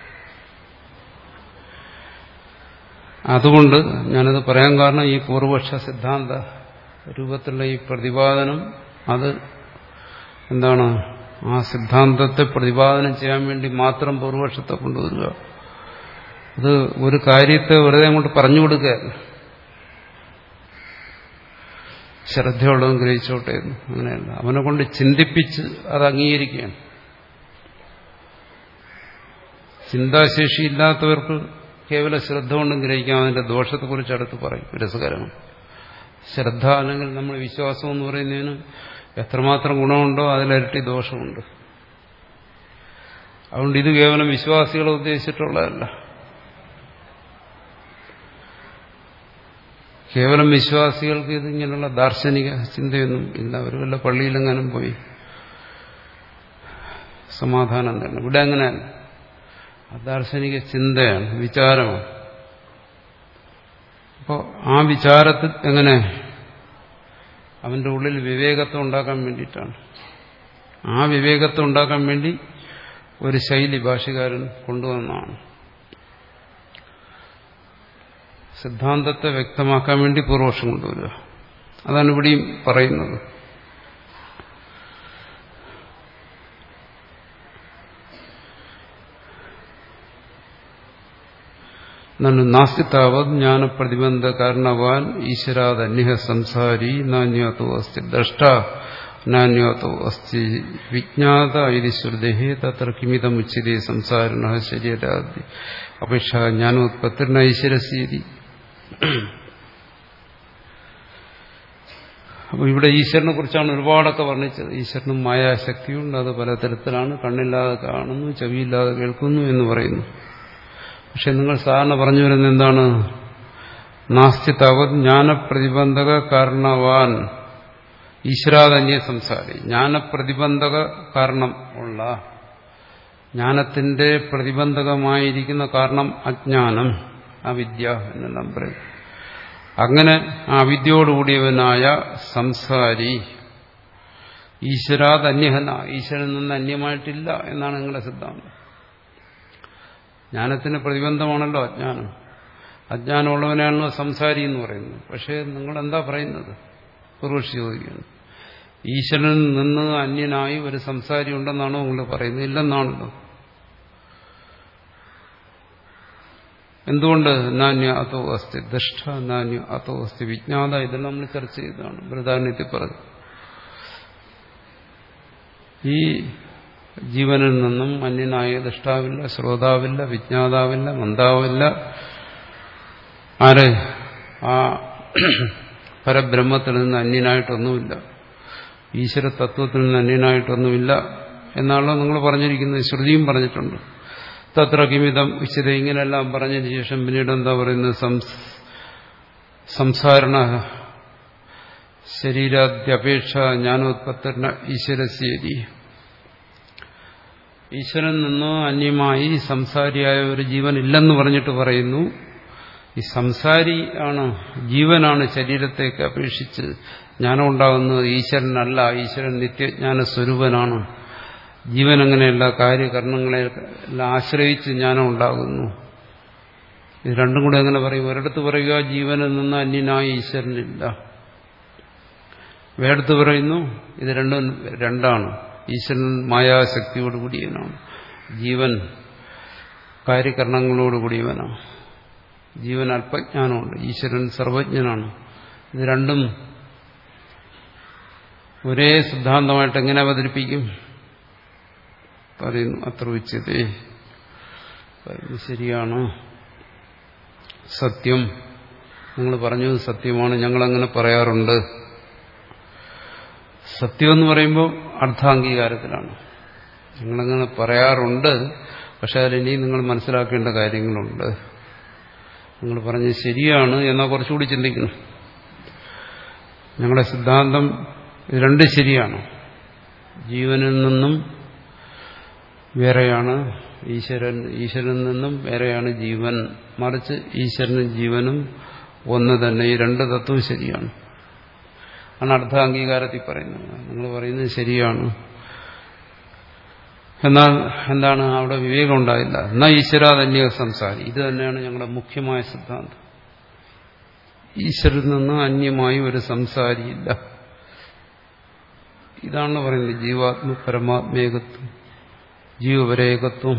അതുകൊണ്ട് ഞാനത് പറയാൻ കാരണം ഈ പൂർവപക്ഷ സിദ്ധാന്ത രൂപത്തിലുള്ള ഈ പ്രതിപാദനം അത് എന്താണ് ആ സിദ്ധാന്തത്തെ പ്രതിപാദനം ചെയ്യാൻ വേണ്ടി മാത്രം പൂർവപക്ഷത്തെ കൊണ്ടുവരിക അത് ഒരു കാര്യത്തെ വെറുതെ അങ്ങോട്ട് പറഞ്ഞു കൊടുക്കുകയല്ല ശ്രദ്ധയുള്ളതും ഗ്രഹിച്ചോട്ടെ എന്ന് അങ്ങനെയല്ല അവനെ കൊണ്ട് ചിന്തിപ്പിച്ച് അത് അംഗീകരിക്കുകയാണ് ചിന്താശേഷി ഇല്ലാത്തവർക്ക് കേവല ശ്രദ്ധ കൊണ്ടും ഗ്രഹിക്കാം അതിന്റെ ദോഷത്തെക്കുറിച്ച് അടുത്ത് പറയും രസകരമാണ് ശ്രദ്ധ അല്ലെങ്കിൽ നമ്മൾ വിശ്വാസം എന്ന് പറയുന്നതിന് എത്രമാത്രം ഗുണമുണ്ടോ അതിലിരട്ടി ദോഷമുണ്ട് അതുകൊണ്ട് ഇത് കേവലം വിശ്വാസികളെ ഉദ്ദേശിച്ചിട്ടുള്ളതല്ല കേവലം വിശ്വാസികൾക്ക് ഇതിങ്ങനെയുള്ള ദാർശനിക ചിന്തയൊന്നും ഇല്ല അവർ വല്ല പള്ളിയിലെങ്ങാനും പോയി സമാധാനം തന്നെ ഇവിടെ അങ്ങനെയല്ല ദാർശനിക ചിന്തയാണ് വിചാരമാണ് അപ്പോൾ ആ വിചാരത്തിൽ എങ്ങനെ അവന്റെ ഉള്ളിൽ വിവേകത്തെ ഉണ്ടാക്കാൻ വേണ്ടിയിട്ടാണ് ആ വിവേകത്തെ ഉണ്ടാക്കാൻ വേണ്ടി ഒരു ശൈലി ഭാഷകാരൻ കൊണ്ടുവന്നതാണ് സിദ്ധാന്തത്തെ വ്യക്തമാക്കാൻ വേണ്ടി പൂർവക്ഷം കൊണ്ടുവരിക അതാണ് ഇവിടെയും പറയുന്നത് നന്നു നാസ്തി താവത് ജ്ഞാനപ്രതിബന്ധ കാരണവാൻ ഈശ്വരാദന്യ സംസാരി നാന്യാത്തോ അസ്തി ദ്രഷ്ട നാന്യാത്തോ അസ്തി വിജ്ഞാത ഇത് ശ്രുതേ തത്ര കിമിതമുച്ചിതേ സംസാരിണ ശരീരാദി അപേക്ഷ ജ്ഞാനോത്പത്തിർണ ഈശ്വരസീതി അപ്പോൾ ഇവിടെ ഈശ്വരനെ കുറിച്ചാണ് ഒരുപാടൊക്കെ വർണ്ണിച്ചത് ഈശ്വരനും മായാശക്തിയുണ്ട് അത് പലതരത്തിലാണ് കണ്ണില്ലാതെ കാണുന്നു ചെവിയില്ലാതെ കേൾക്കുന്നു എന്ന് പറയുന്നു പക്ഷെ നിങ്ങൾ സാധാരണ പറഞ്ഞു വരുന്നത് എന്താണ് നാസ്തി തവത് ജ്ഞാനപ്രതിബന്ധക കാരണവാൻ ഈശ്വരാതന്യ സംസാരി ജ്ഞാനപ്രതിബന്ധക കാരണം ഉള്ള ജ്ഞാനത്തിന്റെ പ്രതിബന്ധകമായിരിക്കുന്ന കാരണം അജ്ഞാനം അവിദ്യ എന്നെല്ലാം പറയും അങ്ങനെ ആ അവിദ്യയോടുകൂടിയവനായ സംസാരി ഈശ്വരാത് അന്യഹന ഈശ്വരൻ നിന്ന് അന്യമായിട്ടില്ല എന്നാണ് നിങ്ങളുടെ സിദ്ധാന്തം ജ്ഞാനത്തിന് പ്രതിബന്ധമാണല്ലോ അജ്ഞാനം അജ്ഞാനമുള്ളവനാണല്ലോ സംസാരി എന്ന് പറയുന്നത് പക്ഷേ നിങ്ങൾ എന്താ പറയുന്നത് പൂർവക്ഷി ചോദിക്കുകയാണ് ഈശ്വരനിൽ നിന്ന് അന്യനായി ഒരു സംസാരി ഉണ്ടെന്നാണോ നിങ്ങൾ പറയുന്നത് ഇല്ലെന്നാണല്ലോ എന്തുകൊണ്ട് നാന്യ അതോ അസ്തി ദഷ്ട നാന്യ അതോ അസ്തി വിജ്ഞാത ഇതെല്ലാം നമ്മൾ ചർച്ച ചെയ്തതാണ് ബൃതാന്യത്തിൽ പറഞ്ഞു ഈ ജീവനിൽ നിന്നും അന്യനായ ദഷ്ടാവില്ല ശ്രോതാവില്ല വിജ്ഞാതാവില്ല മന്ദാവില്ല ആര് ആ പരബ്രഹ്മത്തിൽ നിന്ന് അന്യനായിട്ടൊന്നുമില്ല ഈശ്വര തത്വത്തിൽ നിന്ന് അന്യനായിട്ടൊന്നുമില്ല എന്നാണല്ലോ നിങ്ങൾ പറഞ്ഞിരിക്കുന്നത് ശ്രുതിയും പറഞ്ഞിട്ടുണ്ട് തത്ര കിമിതം ഇച്ചിരി ഇങ്ങനെയെല്ലാം പറഞ്ഞതിന് ശേഷം പിന്നീട് എന്താ പറയുന്നത് സംസാരണ ശരീരാദ്യപേക്ഷ ജ്ഞാനോത്പത്തന ഈശ്വരസ്യേരി ഈശ്വരൻ നിന്നോ അന്യമായി സംസാരിയായ ഒരു ജീവൻ ഇല്ലെന്ന് പറഞ്ഞിട്ട് പറയുന്നു ഈ സംസാരി ആണ് ജീവനാണ് ശരീരത്തേക്ക് അപേക്ഷിച്ച് ജ്ഞാനം ഉണ്ടാകുന്നത് ഈശ്വരനല്ല ഈശ്വരൻ നിത്യജ്ഞാന സ്വരൂപനാണ് ജീവൻ അങ്ങനെയല്ല കാര്യകരണങ്ങളെ എല്ലാം ആശ്രയിച്ച് ജ്ഞാനം ഉണ്ടാകുന്നു ഇത് രണ്ടും കൂടെ എങ്ങനെ പറയും ഒരിടത്ത് പറയുക ജീവനിൽ നിന്ന് അന്യനായ ഈശ്വരനില്ല വേടത്ത് പറയുന്നു ഇത് രണ്ടും രണ്ടാണ് ഈശ്വരൻ മായാശക്തിയോട് കൂടിയവനാണ് ജീവൻ കാര്യകരണങ്ങളോട് കൂടിയവനാണ് ജീവൻ അല്പജ്ഞാനമുണ്ട് ഈശ്വരൻ സർവജ്ഞനാണ് ഇത് രണ്ടും ഒരേ സിദ്ധാന്തമായിട്ട് എങ്ങനെ അവതരിപ്പിക്കും പറയുന്നു അത്ര ഉച്ചതേ പറയുന്നു ശരിയാണ് സത്യം നിങ്ങൾ പറഞ്ഞത് സത്യമാണ് ഞങ്ങളങ്ങനെ പറയാറുണ്ട് സത്യം എന്ന് പറയുമ്പോൾ അർത്ഥാംഗീകാരത്തിലാണ് നിങ്ങളങ്ങനെ പറയാറുണ്ട് പക്ഷെ അതിനി നിങ്ങൾ മനസ്സിലാക്കേണ്ട കാര്യങ്ങളുണ്ട് നിങ്ങൾ പറഞ്ഞത് ശരിയാണ് എന്നാൽ കുറച്ചുകൂടി ചിന്തിക്കണം ഞങ്ങളുടെ സിദ്ധാന്തം ഇത് രണ്ട് ശരിയാണ് ജീവനിൽ നിന്നും വേറെയാണ് ഈശ്വരൻ ഈശ്വരനിൽ നിന്നും വേറെയാണ് ജീവൻ മറിച്ച് ഈശ്വരനും ജീവനും ഒന്ന് തന്നെ ഈ രണ്ട് തത്വവും ശരിയാണ് ആണ് അർദ്ധാംഗീകാരത്തിൽ പറയുന്നത് നിങ്ങൾ പറയുന്നത് ശരിയാണ് എന്നാൽ എന്താണ് അവിടെ വിവേകം ഉണ്ടായില്ല എന്നാൽ ഈശ്വരാധന്യ സംസാരി ഇത് തന്നെയാണ് ഞങ്ങളുടെ മുഖ്യമായ സിദ്ധാന്തം ഈശ്വരിൽ നിന്ന് അന്യമായി ഒരു സംസാരിയില്ല ഇതാണ് പറയുന്നത് ജീവാത്മ പരമാത്മേകത്വം ജീവപരേകത്വം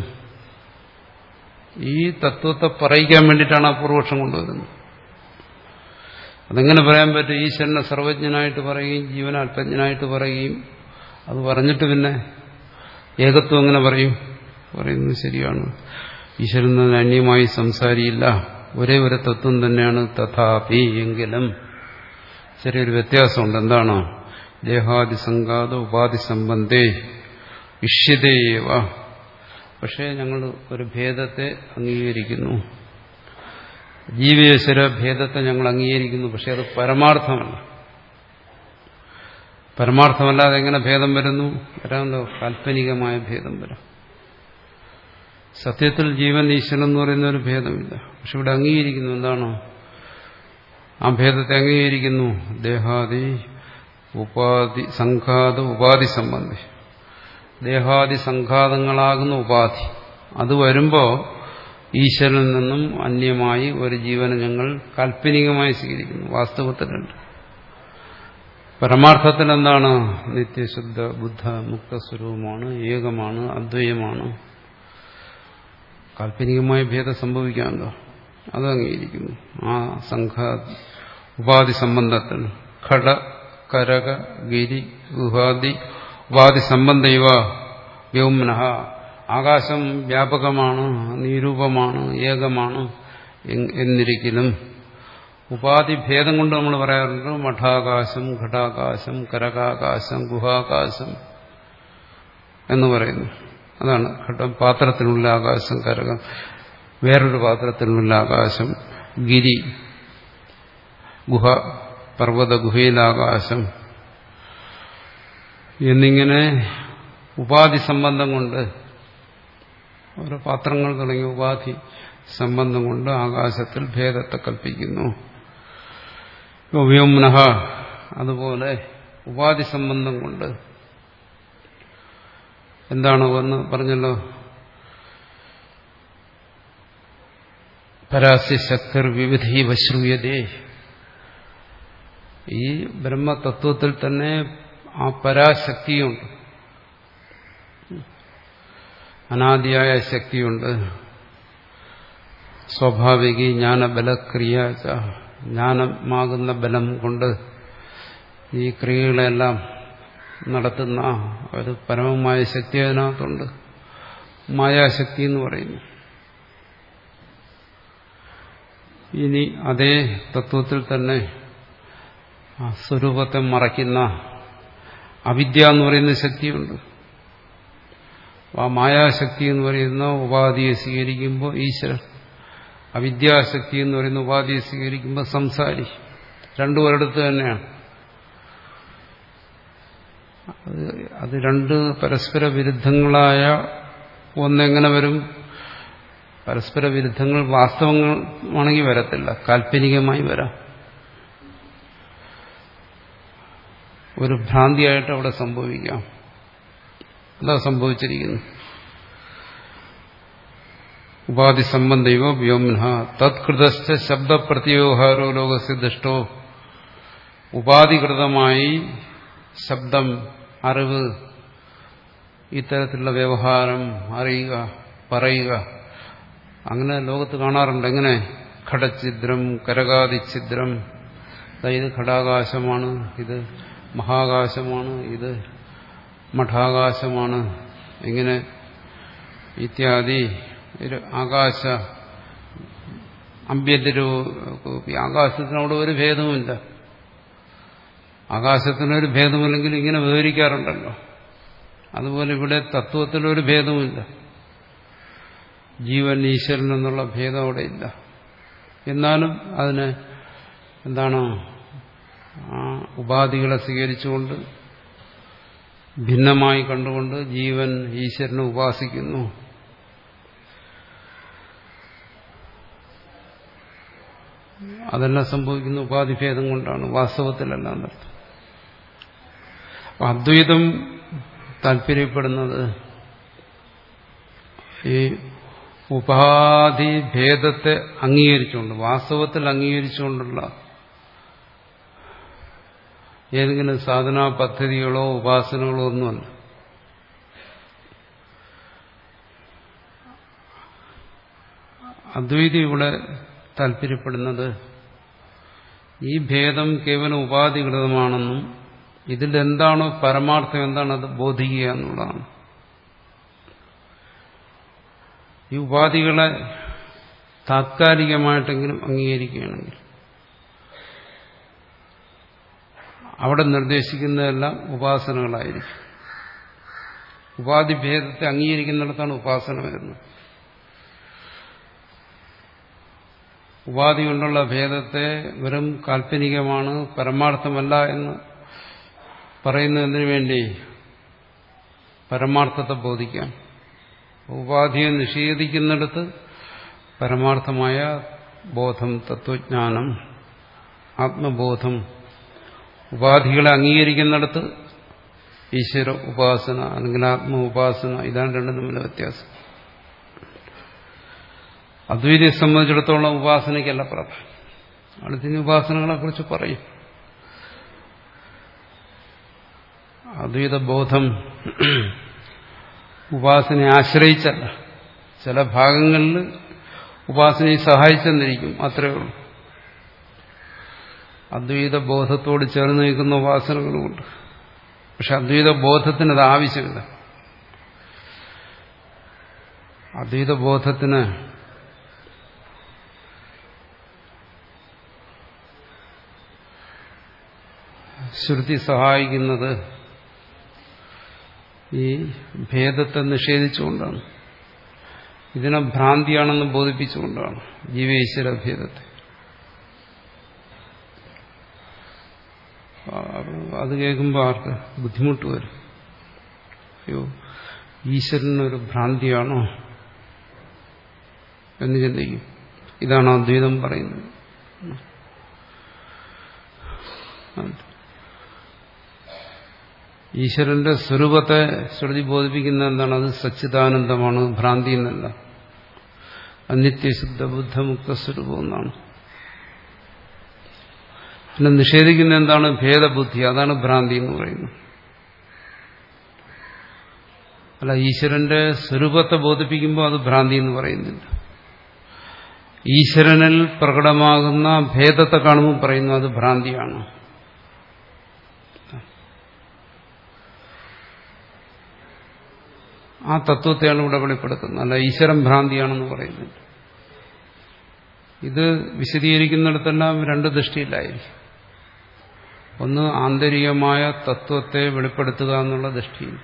ഈ തത്വത്തെ പറയിക്കാൻ വേണ്ടിയിട്ടാണ് ആ പൂർവക്ഷം കൊണ്ടുവരുന്നത് അതെങ്ങനെ പറയാൻ പറ്റും ഈശ്വരനെ സർവജ്ഞനായിട്ട് പറയുകയും ജീവൻ അല്പജ്ഞനായിട്ട് പറയുകയും അത് പറഞ്ഞിട്ട് പിന്നെ ഏകത്വം എങ്ങനെ പറയും പറയുന്നത് ശരിയാണ് ഈശ്വരൻ നിന്ന് അന്യമായി സംസാരിയില്ല ഒരേ ഒരു തത്വം തന്നെയാണ് തഥാപി എങ്കിലും ചെറിയൊരു വ്യത്യാസമുണ്ട് എന്താണ് ദേഹാദി സംഘാത ഉപാധി സംബന്ധേ ഇഷ്യതേവ പക്ഷേ ഞങ്ങൾ ഒരു ഭേദത്തെ അംഗീകരിക്കുന്നു ജീവേശ്വര ഭേദത്തെ ഞങ്ങൾ അംഗീകരിക്കുന്നു പക്ഷെ അത് പരമാർത്ഥമല്ല പരമാർത്ഥമല്ലാതെ എങ്ങനെ ഭേദം വരുന്നു വരാമല്ലോ കാൽപ്പനികമായ ഭേദം വരാം സത്യത്തിൽ ജീവൻ ഈശ്വരൻ എന്ന് പറയുന്ന ഒരു ഭേദമില്ല പക്ഷെ ഇവിടെ അംഗീകരിക്കുന്നു എന്താണോ ആ ഭേദത്തെ അംഗീകരിക്കുന്നു ദേഹാദി ഉപാധി സംഘാത ഉപാധി സംബന്ധി ദേഹാദി സംഘാതങ്ങളാകുന്ന ഉപാധി അത് വരുമ്പോൾ ഈശ്വരനിൽ നിന്നും അന്യമായി ഒരു ജീവനെ ഞങ്ങൾ കാൽപ്പനികമായി സ്വീകരിക്കുന്നു വാസ്തവത്തിലുണ്ട് പരമാർത്ഥത്തിൽ എന്താണ് നിത്യശുദ്ധ ബുദ്ധ മുക്തസ്വരൂപമാണ് ഏകമാണ് അദ്വൈതമാണ് കാൽപ്പനികമായ ഭേദം സംഭവിക്കാമല്ലോ അത് അംഗീകരിക്കുന്നു ആ സംഘ ഉപാധി സംബന്ധത്തിൽ ഘട കരക ഗിരി ഗുഹാദി ഉപാധി സംബന്ധൈവ വ്യോമനഹ ആകാശം വ്യാപകമാണ് നിരൂപമാണ് ഏകമാണ് എന്നിരിക്കലും ഉപാധി ഭേദം കൊണ്ട് നമ്മൾ പറയാറുണ്ട് മഠാകാശം ഘടാകാശം കരകാകാശം ഗുഹാകാശം എന്ന് പറയുന്നു അതാണ് ഘട്ടം പാത്രത്തിനുള്ള ആകാശം കരകം വേറൊരു പാത്രത്തിലുള്ള ആകാശം ഗിരി ഗുഹ പർവ്വത ഗുഹയിലാകാശം എന്നിങ്ങനെ ഉപാധി സംബന്ധം കൊണ്ട് ഓരോ പാത്രങ്ങൾ തുടങ്ങിയ ഉപാധി സംബന്ധം കൊണ്ട് ആകാശത്തിൽ ഭേദത്തെ കൽപ്പിക്കുന്നു വ്യോമനഹ അതുപോലെ ഉപാധി സംബന്ധം കൊണ്ട് എന്താണ് ഒന്ന് പറഞ്ഞല്ലോ പരാസ്യ ശക്തിർ വിവിധീവ ശ്രൂയതേ ഈ ബ്രഹ്മതത്വത്തിൽ തന്നെ ആ പരാശക്തിയുണ്ട് അനാദിയായ ശക്തിയുണ്ട് സ്വാഭാവിക ജ്ഞാനബലക്രിയ ജ്ഞാനമാകുന്ന ബലം കൊണ്ട് ഈ ക്രിയകളെല്ലാം നടത്തുന്ന ഒരു പരമമായ ശക്തി അതിനകത്തുണ്ട് മായാശക്തി എന്ന് പറയുന്നു ഇനി അതേ തത്വത്തിൽ തന്നെ ആ സ്വരൂപത്തെ മറയ്ക്കുന്ന അവിദ്യ എന്ന് പറയുന്ന ശക്തിയുണ്ട് ആ മായാശക്തി എന്ന് പറയുന്ന ഉപാധിയെ സ്വീകരിക്കുമ്പോൾ ഈശ്വരൻ അവിദ്യാശക്തി എന്ന് പറയുന്ന ഉപാധിയെ സ്വീകരിക്കുമ്പോൾ സംസാരി രണ്ടു ഒരിടത്ത് തന്നെയാണ് അത് അത് രണ്ട് പരസ്പര വിരുദ്ധങ്ങളായ ഒന്നെങ്ങനെ വരും പരസ്പര വിരുദ്ധങ്ങൾ വാസ്തവമാണെങ്കിൽ വരത്തില്ല കാൽപ്പനികമായി വരാം ഒരു ഭ്രാന്തിയായിട്ട് അവിടെ സംഭവിക്കാം അതാ സംഭവിച്ചിരിക്കുന്നു ഉപാധി സംബന്ധയോ വ്യോംന തത്കൃതസ്ഥ ശബ്ദപ്രത്യോഹാരോ ലോകസ്യ ദുഷ്ടോ ഉപാധികൃതമായി ശബ്ദം അറിവ് ഇത്തരത്തിലുള്ള വ്യവഹാരം അറിയുക പറയുക അങ്ങനെ ലോകത്ത് കാണാറുണ്ട് എങ്ങനെ ഘടഛിദ്രം കരകാതിഛിദ്രം ഇത് ഘടാകാശമാണ് ഇത് മഹാകാശമാണ് ഇത് മഠാകാശമാണ് ഇങ്ങനെ ഇത്യാദി ആകാശ അഭ്യന്തരോ ആകാശത്തിനോട് ഒരു ഭേദവുമില്ല ആകാശത്തിനൊരു ഭേദമില്ലെങ്കിൽ ഇങ്ങനെ വിവരിക്കാറുണ്ടല്ലോ അതുപോലെ ഇവിടെ തത്വത്തിലൊരു ഭേദവുമില്ല ജീവൻ ഈശ്വരൻ എന്നുള്ള ഭേദം അവിടെ ഇല്ല എന്നാലും അതിന് എന്താണ് ആ ഉപാധികളെ സ്വീകരിച്ചുകൊണ്ട് ഭിന്നമായി കണ്ടുകൊണ്ട് ജീവൻ ഈശ്വരനെ ഉപാസിക്കുന്നു അതെല്ലാം സംഭവിക്കുന്ന ഉപാധിഭേദം കൊണ്ടാണ് വാസ്തവത്തിലല്ല എന്നർത്ഥം അദ്വൈതം താല്പര്യപ്പെടുന്നത് ഈ ഉപാധിഭേദത്തെ അംഗീകരിച്ചുകൊണ്ട് വാസ്തവത്തിൽ അംഗീകരിച്ചുകൊണ്ടുള്ള ഏതെങ്കിലും സാധനാ പദ്ധതികളോ ഉപാസനകളോ ഒന്നുമല്ല അദ്വൈതി ഇവിടെ താല്പര്യപ്പെടുന്നത് ഈ ഭേദം കേവലം ഉപാധികൃതമാണെന്നും ഇതിലെന്താണോ പരമാർത്ഥം എന്താണോ അത് ബോധിക്കുക എന്നുള്ളതാണ് ഈ ഉപാധികളെ താത്കാലികമായിട്ടെങ്കിലും അംഗീകരിക്കുകയാണെങ്കിൽ അവിടെ നിർദ്ദേശിക്കുന്നതെല്ലാം ഉപാസനകളായിരിക്കും ഉപാധിഭേദത്തെ അംഗീകരിക്കുന്നിടത്താണ് ഉപാസന വരുന്നത് ഉപാധി കൊണ്ടുള്ള ഭേദത്തെ വെറും കാൽപ്പനികമാണ് പരമാർത്ഥമല്ല എന്ന് പറയുന്നതിന് വേണ്ടി പരമാർത്ഥത്തെ ബോധിക്കാം ഉപാധിയെ നിഷേധിക്കുന്നിടത്ത് പരമാർത്ഥമായ ബോധം തത്വജ്ഞാനം ആത്മബോധം ഉപാധികളെ അംഗീകരിക്കുന്നിടത്ത് ഈശ്വര ഉപാസന അല്ലെങ്കിൽ ആത്മ ഉപാസന ഇതാണ് രണ്ടും തമ്മിലെ വ്യത്യാസം അദ്വൈതിയെ സംബന്ധിച്ചിടത്തോളം ഉപാസനയ്ക്കല്ല പ്രാധാന്യം അടുത്തിന് ഉപാസനകളെ കുറിച്ച് പറയും അദ്വൈത ബോധം ഉപാസനയെ ആശ്രയിച്ചല്ല ചില ഭാഗങ്ങളിൽ ഉപാസനയെ സഹായിച്ചെന്നിരിക്കും അത്രയേ ഉള്ളൂ അദ്വൈത ബോധത്തോട് ചേർന്ന് നിൽക്കുന്ന ഉപാസനകളുമുണ്ട് പക്ഷെ അദ്വൈത ബോധത്തിന് അത് ആവശ്യമില്ല അദ്വൈത ബോധത്തിന് ശ്രുതി സഹായിക്കുന്നത് ഈ ഭേദത്തെ നിഷേധിച്ചുകൊണ്ടാണ് ഇതിനെ ഭ്രാന്തിയാണെന്ന് ബോധിപ്പിച്ചുകൊണ്ടാണ് ജീവേശ്വര ഭേദത്തെ അത് കേൾക്കുമ്പോൾ ആർക്ക് ബുദ്ധിമുട്ട് വരും അയ്യോ ഈശ്വരനൊരു ഭ്രാന്തിയാണോ എന്ന് ചിന്തിക്കും ഇതാണ് അദ്വൈതം പറയുന്നത് ഈശ്വരന്റെ സ്വരൂപത്തെ ശ്രുതി ബോധിപ്പിക്കുന്ന എന്താണ് അത് സച്ചിദാനന്ദമാണ് ഭ്രാന്തി എന്നല്ല അനിത്യശുദ്ധ ബുദ്ധമുക്ത സ്വരൂപം എന്നാണ് പിന്നെ നിഷേധിക്കുന്ന എന്താണ് ഭേദബുദ്ധി അതാണ് ഭ്രാന്തി എന്ന് പറയുന്നത് അല്ല ഈശ്വരന്റെ സ്വരൂപത്തെ ബോധിപ്പിക്കുമ്പോൾ അത് ഭ്രാന്തി എന്ന് പറയുന്നില്ല ഈശ്വരനിൽ പ്രകടമാകുന്ന ഭേദത്തെ കാണുമ്പോൾ പറയുന്നു അത് ഭ്രാന്തിയാണ് ആ തത്വത്തെയാണ് ഇവിടെ വെളിപ്പെടുത്തുന്നത് അല്ല ഈശ്വരൻ ഭ്രാന്തിയാണെന്ന് പറയുന്നത് ഇത് വിശദീകരിക്കുന്നിടത്തെല്ലാം രണ്ട് ദൃഷ്ടിയിലായിരിക്കും ഒന്ന് ആന്തരികമായ തത്വത്തെ വെളിപ്പെടുത്തുക എന്നുള്ള ദൃഷ്ടിയിൽ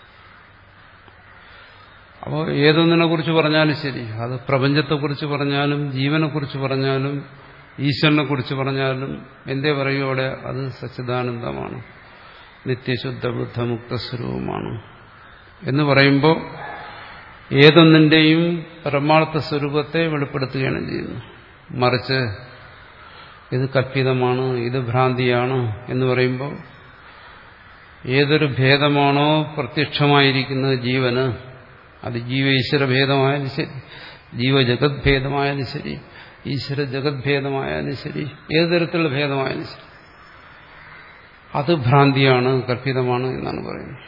അപ്പോൾ ഏതൊന്നിനെ കുറിച്ച് പറഞ്ഞാലും ശരി അത് പ്രപഞ്ചത്തെക്കുറിച്ച് പറഞ്ഞാലും ജീവനെക്കുറിച്ച് പറഞ്ഞാലും ഈശ്വരനെ കുറിച്ച് പറഞ്ഞാലും എന്തേ പറയൂ അവിടെ അത് സച്ചിദാനന്ദമാണ് നിത്യശുദ്ധ ബുദ്ധമുക്ത സ്വരൂപമാണ് എന്ന് പറയുമ്പോൾ ഏതൊന്നിന്റെയും പരമാർത്ഥ സ്വരൂപത്തെ വെളിപ്പെടുത്തുകയാണ് ചെയ്യുന്നത് മറിച്ച് ഇത് കല്പിതമാണ് ഇത് ഭ്രാന്തിയാണ് എന്ന് പറയുമ്പോൾ ഏതൊരു ഭേദമാണോ പ്രത്യക്ഷമായിരിക്കുന്നത് ജീവന് അത് ജീവ ഈശ്വര ഭേദമായാലും ശരി ജീവജഗത് ഭേദമായാലും ശരി ഈശ്വര ജഗത് ഭേദമായാലും ശരി ഏത് തരത്തിലുള്ള ഭേദമായാലും ശരി അത് ഭ്രാന്തിയാണ് കല്പിതമാണ് എന്നാണ് പറയുന്നത്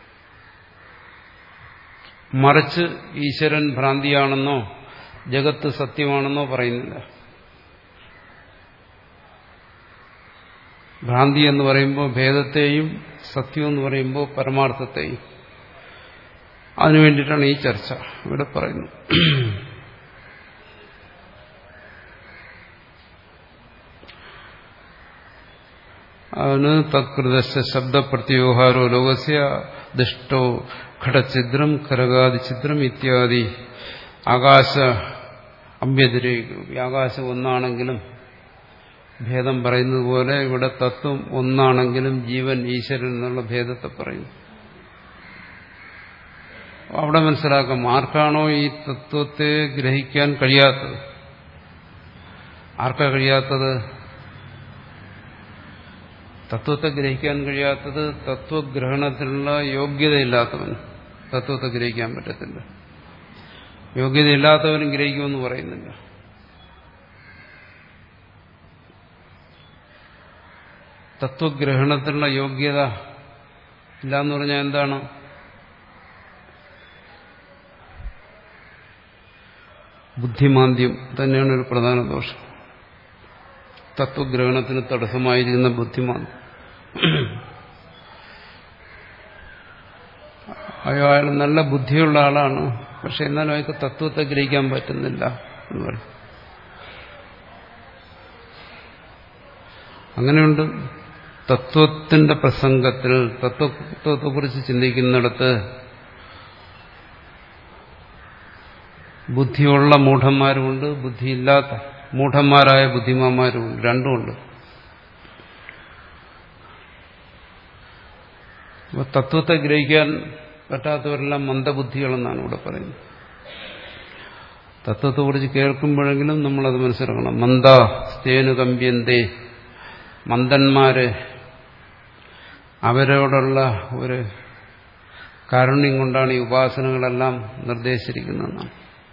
മറിച്ച് ഈശ്വരൻ ഭ്രാന്തിയാണെന്നോ ജഗത്ത് സത്യമാണെന്നോ പറയുന്നില്ല ഭ്രാന്തി എന്ന് പറയുമ്പോൾ ഭേദത്തെയും സത്യം എന്ന് പറയുമ്പോൾ പരമാർത്ഥത്തെയും അതിനു വേണ്ടിയിട്ടാണ് ഈ ചർച്ച ഇവിടെ പറയുന്നത് അതിന് തത്കൃതശ ശബ്ദപ്രത്യോഹാരോ ലോകസ്യ ദുഷ്ടോ ഘടഛിദ്രം കരകാതിഛിദ്രം ഇത്യാദി ആകാശ അഭ്യതിരേക്കും ആകാശം ഒന്നാണെങ്കിലും ഭേദം പറയുന്നത് പോലെ ഇവിടെ തത്വം ഒന്നാണെങ്കിലും ജീവൻ ഈശ്വരൻ എന്നുള്ള ഭേദത്തെ പറയുന്നു അവിടെ മനസ്സിലാക്കാം ആർക്കാണോ ഈ തത്വത്തെ ഗ്രഹിക്കാൻ കഴിയാത്തത് ആർക്കാ കഴിയാത്തത് തത്വത്തെ ഗ്രഹിക്കാൻ കഴിയാത്തത് തത്വഗ്രഹണത്തിനുള്ള യോഗ്യതയില്ലാത്തവൻ തത്വത്തെ ഗ്രഹിക്കാൻ പറ്റത്തില്ല യോഗ്യതയില്ലാത്തവനും ഗ്രഹിക്കുമെന്ന് പറയുന്നില്ല തത്വഗ്രഹണത്തിനുള്ള യോഗ്യത ഇല്ലാന്ന് പറഞ്ഞാൽ എന്താണ് ബുദ്ധിമാന്ദ്യം തന്നെയാണ് ഒരു പ്രധാന ദോഷം തത്വഗ്രഹണത്തിന് തടസ്സമായിരിക്കുന്ന ബുദ്ധിമാന്ദ്യം അയാൾ നല്ല ബുദ്ധിയുള്ള ആളാണ് പക്ഷെ എന്നാലും അയാൾക്ക് തത്വത്തെ ഗ്രഹിക്കാൻ പറ്റുന്നില്ല എന്ന് പറയും അങ്ങനെയുണ്ട് തത്വത്തിന്റെ പ്രസംഗത്തിൽ തത്വത്തെക്കുറിച്ച് ചിന്തിക്കുന്നിടത്ത് ബുദ്ധിയുള്ള മൂഢന്മാരുമുണ്ട് ബുദ്ധിയില്ലാത്ത മൂഢന്മാരായ ബുദ്ധിമാന്മാരുമുണ്ട് രണ്ടുമുണ്ട് അപ്പോൾ തത്വത്തെ ഗ്രഹിക്കാൻ പറ്റാത്തവരെല്ലാം മന്ദബുദ്ധികളെന്നാണ് ഇവിടെ പറയുന്നത് തത്വത്തെക്കുറിച്ച് കേൾക്കുമ്പോഴെങ്കിലും നമ്മളത് മനസ്സിലാക്കണം മന്ദ സ്തേനു കമ്പ്യന്തേ മന്ദന്മാര് അവരോടുള്ള ഒരു കാരുണ്യം കൊണ്ടാണ് ഈ ഉപാസനകളെല്ലാം നിർദ്ദേശിച്ചിരിക്കുന്നതെന്നാണ്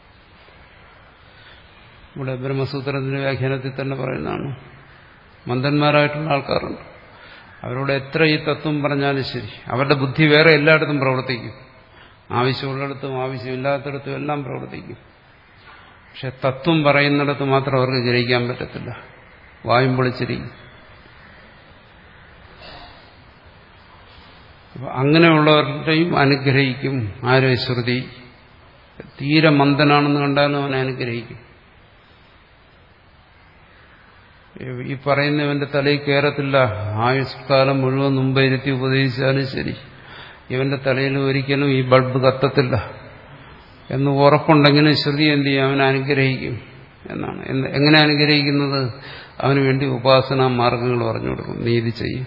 ഇവിടെ ബ്രഹ്മസൂത്രത്തിന്റെ വ്യാഖ്യാനത്തിൽ തന്നെ പറയുന്നതാണ് മന്ദന്മാരായിട്ടുള്ള ആൾക്കാരുണ്ട് അവരോട് എത്ര ഈ തത്വം പറഞ്ഞാലും ശരി അവരുടെ ബുദ്ധി വേറെ എല്ലായിടത്തും പ്രവർത്തിക്കും ആവശ്യമുള്ളിടത്തും ആവശ്യമില്ലാത്തിടത്തും എല്ലാം പ്രവർത്തിക്കും പക്ഷെ തത്വം പറയുന്നിടത്ത് മാത്രം അവർക്ക് ഗ്രഹിക്കാൻ പറ്റത്തില്ല വായും പൊളിച്ചിരിക്കും അങ്ങനെയുള്ളവരുടെയും അനുഗ്രഹിക്കും ആരോ ശ്രുതി തീരെ മന്ദനാണെന്ന് കണ്ടാലും അവനെ അനുഗ്രഹിക്കും ഈ പറയുന്നവന്റെ തലയിൽ കയറത്തില്ല ആയുഷ്കാലം മുഴുവൻ മുമ്പ് ഇരുത്തി ഉപദേശിച്ചാലും ശരി ഇവന്റെ തലയിൽ ഒരിക്കലും ഈ ബൾബ് കത്തത്തില്ല എന്ന് ഉറപ്പുണ്ടെങ്കിലും ശ്രുതി എന്ത് ചെയ്യും അവനെ അനുഗ്രഹിക്കും എന്നാണ് എങ്ങനെ അനുഗ്രഹിക്കുന്നത് അവന് വേണ്ടി ഉപാസനാ മാർഗങ്ങൾ പറഞ്ഞു കൊടുക്കും നീ ഇത് ചെയ്യും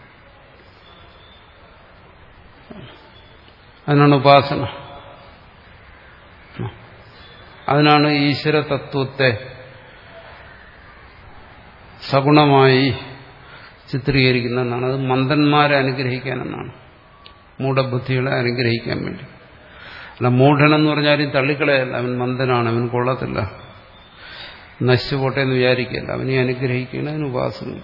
അതിനാണ് ഉപാസന അതിനാണ് ഈശ്വര തത്വത്തെ സഗുണമായി ചിത്രീകരിക്കുന്നതെന്നാണ് അത് മന്ദന്മാരെ അനുഗ്രഹിക്കാനെന്നാണ് മൂഢബുദ്ധികളെ അനുഗ്രഹിക്കാൻ വേണ്ടി അല്ല മൂഢനെന്ന് പറഞ്ഞാലും തള്ളിക്കളയല്ല അവൻ മന്ദനാണ് അവൻ കൊള്ളത്തില്ല നശിച്ചു പോട്ടെ എന്ന് വിചാരിക്കില്ല അവനെ അനുഗ്രഹിക്കുന്നതിന് ഉപാസന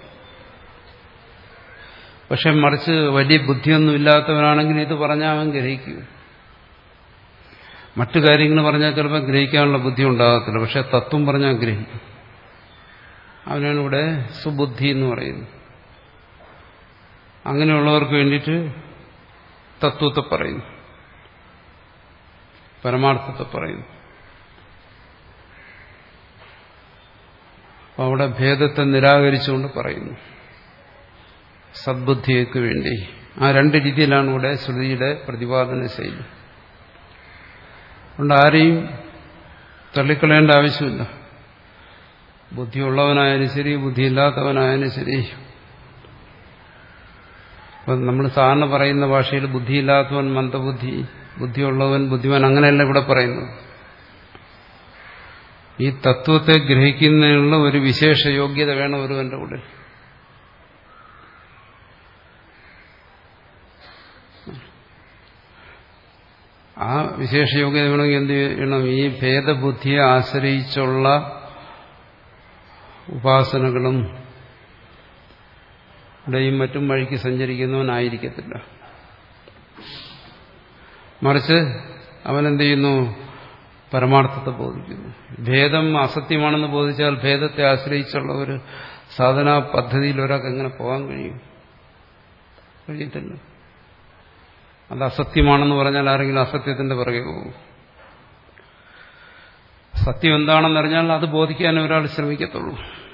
പക്ഷെ മറിച്ച് വലിയ ബുദ്ധിയൊന്നും ഇല്ലാത്തവനാണെങ്കിൽ ഇത് പറഞ്ഞാൽ അവൻ ഗ്രഹിക്കും മറ്റു കാര്യങ്ങൾ പറഞ്ഞാൽ ചിലപ്പോൾ ഗ്രഹിക്കാനുള്ള ബുദ്ധി ഉണ്ടാകത്തില്ല പക്ഷെ തത്വം പറഞ്ഞാൽ ഗ്രഹിക്കും അവനാണ് ഇവിടെ സുബുദ്ധി എന്ന് പറയുന്നത് അങ്ങനെയുള്ളവർക്ക് വേണ്ടിയിട്ട് തത്വത്തെ പറയുന്നു പരമാർത്ഥത്തെ പറയുന്നു അപ്പൊ അവിടെ ഭേദത്തെ നിരാകരിച്ചുകൊണ്ട് പറയുന്നു സദ്ബുദ്ധിക്ക് വേണ്ടി ആ രണ്ട് രീതിയിലാണ് ഇവിടെ ശ്രുതിയുടെ പ്രതിപാദന ശൈലി അതുകൊണ്ട് ആരെയും തള്ളിക്കളയേണ്ട ആവശ്യമില്ല ബുദ്ധിയുള്ളവനായാലും ശരി ബുദ്ധിയില്ലാത്തവനായാലും ശരി അപ്പം നമ്മൾ സാധാരണ പറയുന്ന ഭാഷയിൽ ബുദ്ധിയില്ലാത്തവൻ മന്ദബുദ്ധി ബുദ്ധിയുള്ളവൻ ബുദ്ധിമാൻ അങ്ങനെയല്ല ഇവിടെ പറയുന്നത് ഈ തത്വത്തെ ഗ്രഹിക്കുന്നതിനുള്ള ഒരു വിശേഷ യോഗ്യത വേണം ഒരുവന്റെ ഉള്ളിൽ ആ വിശേഷ യോഗ്യത വേണമെങ്കിൽ എന്ത് ചെയ്യണം ഈ ഭേദബുദ്ധിയെ ആശ്രയിച്ചുള്ള ഉപാസനകളും ഇവിടെയും മറ്റും വഴിക്ക് സഞ്ചരിക്കുന്നവനായിരിക്കത്തില്ല മറിച്ച് അവനെന്ത് ചെയ്യുന്നു പരമാർത്ഥത്തെ ബോധിക്കുന്നു ഭേദം അസത്യമാണെന്ന് ബോധിച്ചാൽ ഭേദത്തെ ആശ്രയിച്ചുള്ള ഒരു സാധനാ പദ്ധതിയിൽ ഒരാൾക്ക് എങ്ങനെ പോകാൻ കഴിയും കഴിയത്തില്ല അത് അസത്യമാണെന്ന് പറഞ്ഞാൽ ആരെങ്കിലും അസത്യത്തിന്റെ പിറകെ പോകും സത്യം എന്താണെന്നറിഞ്ഞാൽ അത് ബോധിക്കാൻ ഒരാൾ ശ്രമിക്കത്തുള്ളൂ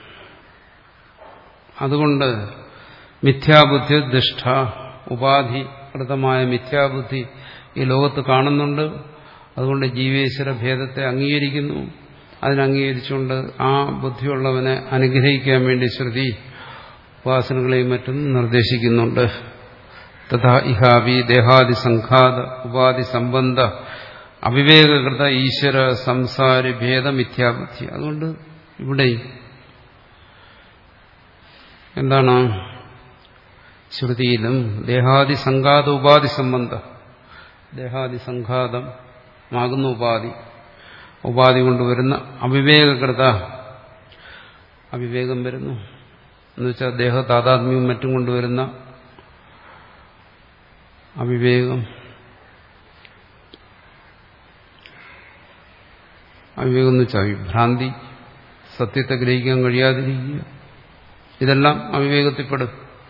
അതുകൊണ്ട് മിഥ്യാബുദ്ധി ദുഷ്ട ഉപാധികൃതമായ മിഥ്യാബുദ്ധി ഈ ലോകത്ത് കാണുന്നുണ്ട് അതുകൊണ്ട് ജീവേശ്വര ഭേദത്തെ അംഗീകരിക്കുന്നു അതിനംഗീകരിച്ചുകൊണ്ട് ആ ബുദ്ധിയുള്ളവനെ അനുഗ്രഹിക്കാൻ വേണ്ടി ശ്രുതി ഉപാസനകളെയും മറ്റും നിർദ്ദേശിക്കുന്നുണ്ട് തഥാ ഇഹാവി ദേഹാദി സംഘാത ഉപാധി സംബന്ധ അവിവേകകൃത ഈശ്വര സംസാര ഭേദ മിഥ്യാബുദ്ധി അതുകൊണ്ട് ഇവിടെയും എന്താണ് ശ്രുതിയിലും ദേഹാദി സംഘാത ഉപാധി സംബന്ധ ദേഹാദി സംഘാതമാകുന്ന ഉപാധി ഉപാധി കൊണ്ടുവരുന്ന അവിവേകകൃത അവിവേകം വരുന്നു എന്നുവെച്ചാൽ ദേഹ താതാത്മ്യവും മറ്റും കൊണ്ടുവരുന്ന അവിവേകം അവിവേകം എന്ന് വെച്ചാൽ വിഭ്രാന്തി സത്യത്തെ ഗ്രഹിക്കാൻ കഴിയാതിരിക്കുക ഇതെല്ലാം അവിവേകത്തിൽപ്പെടും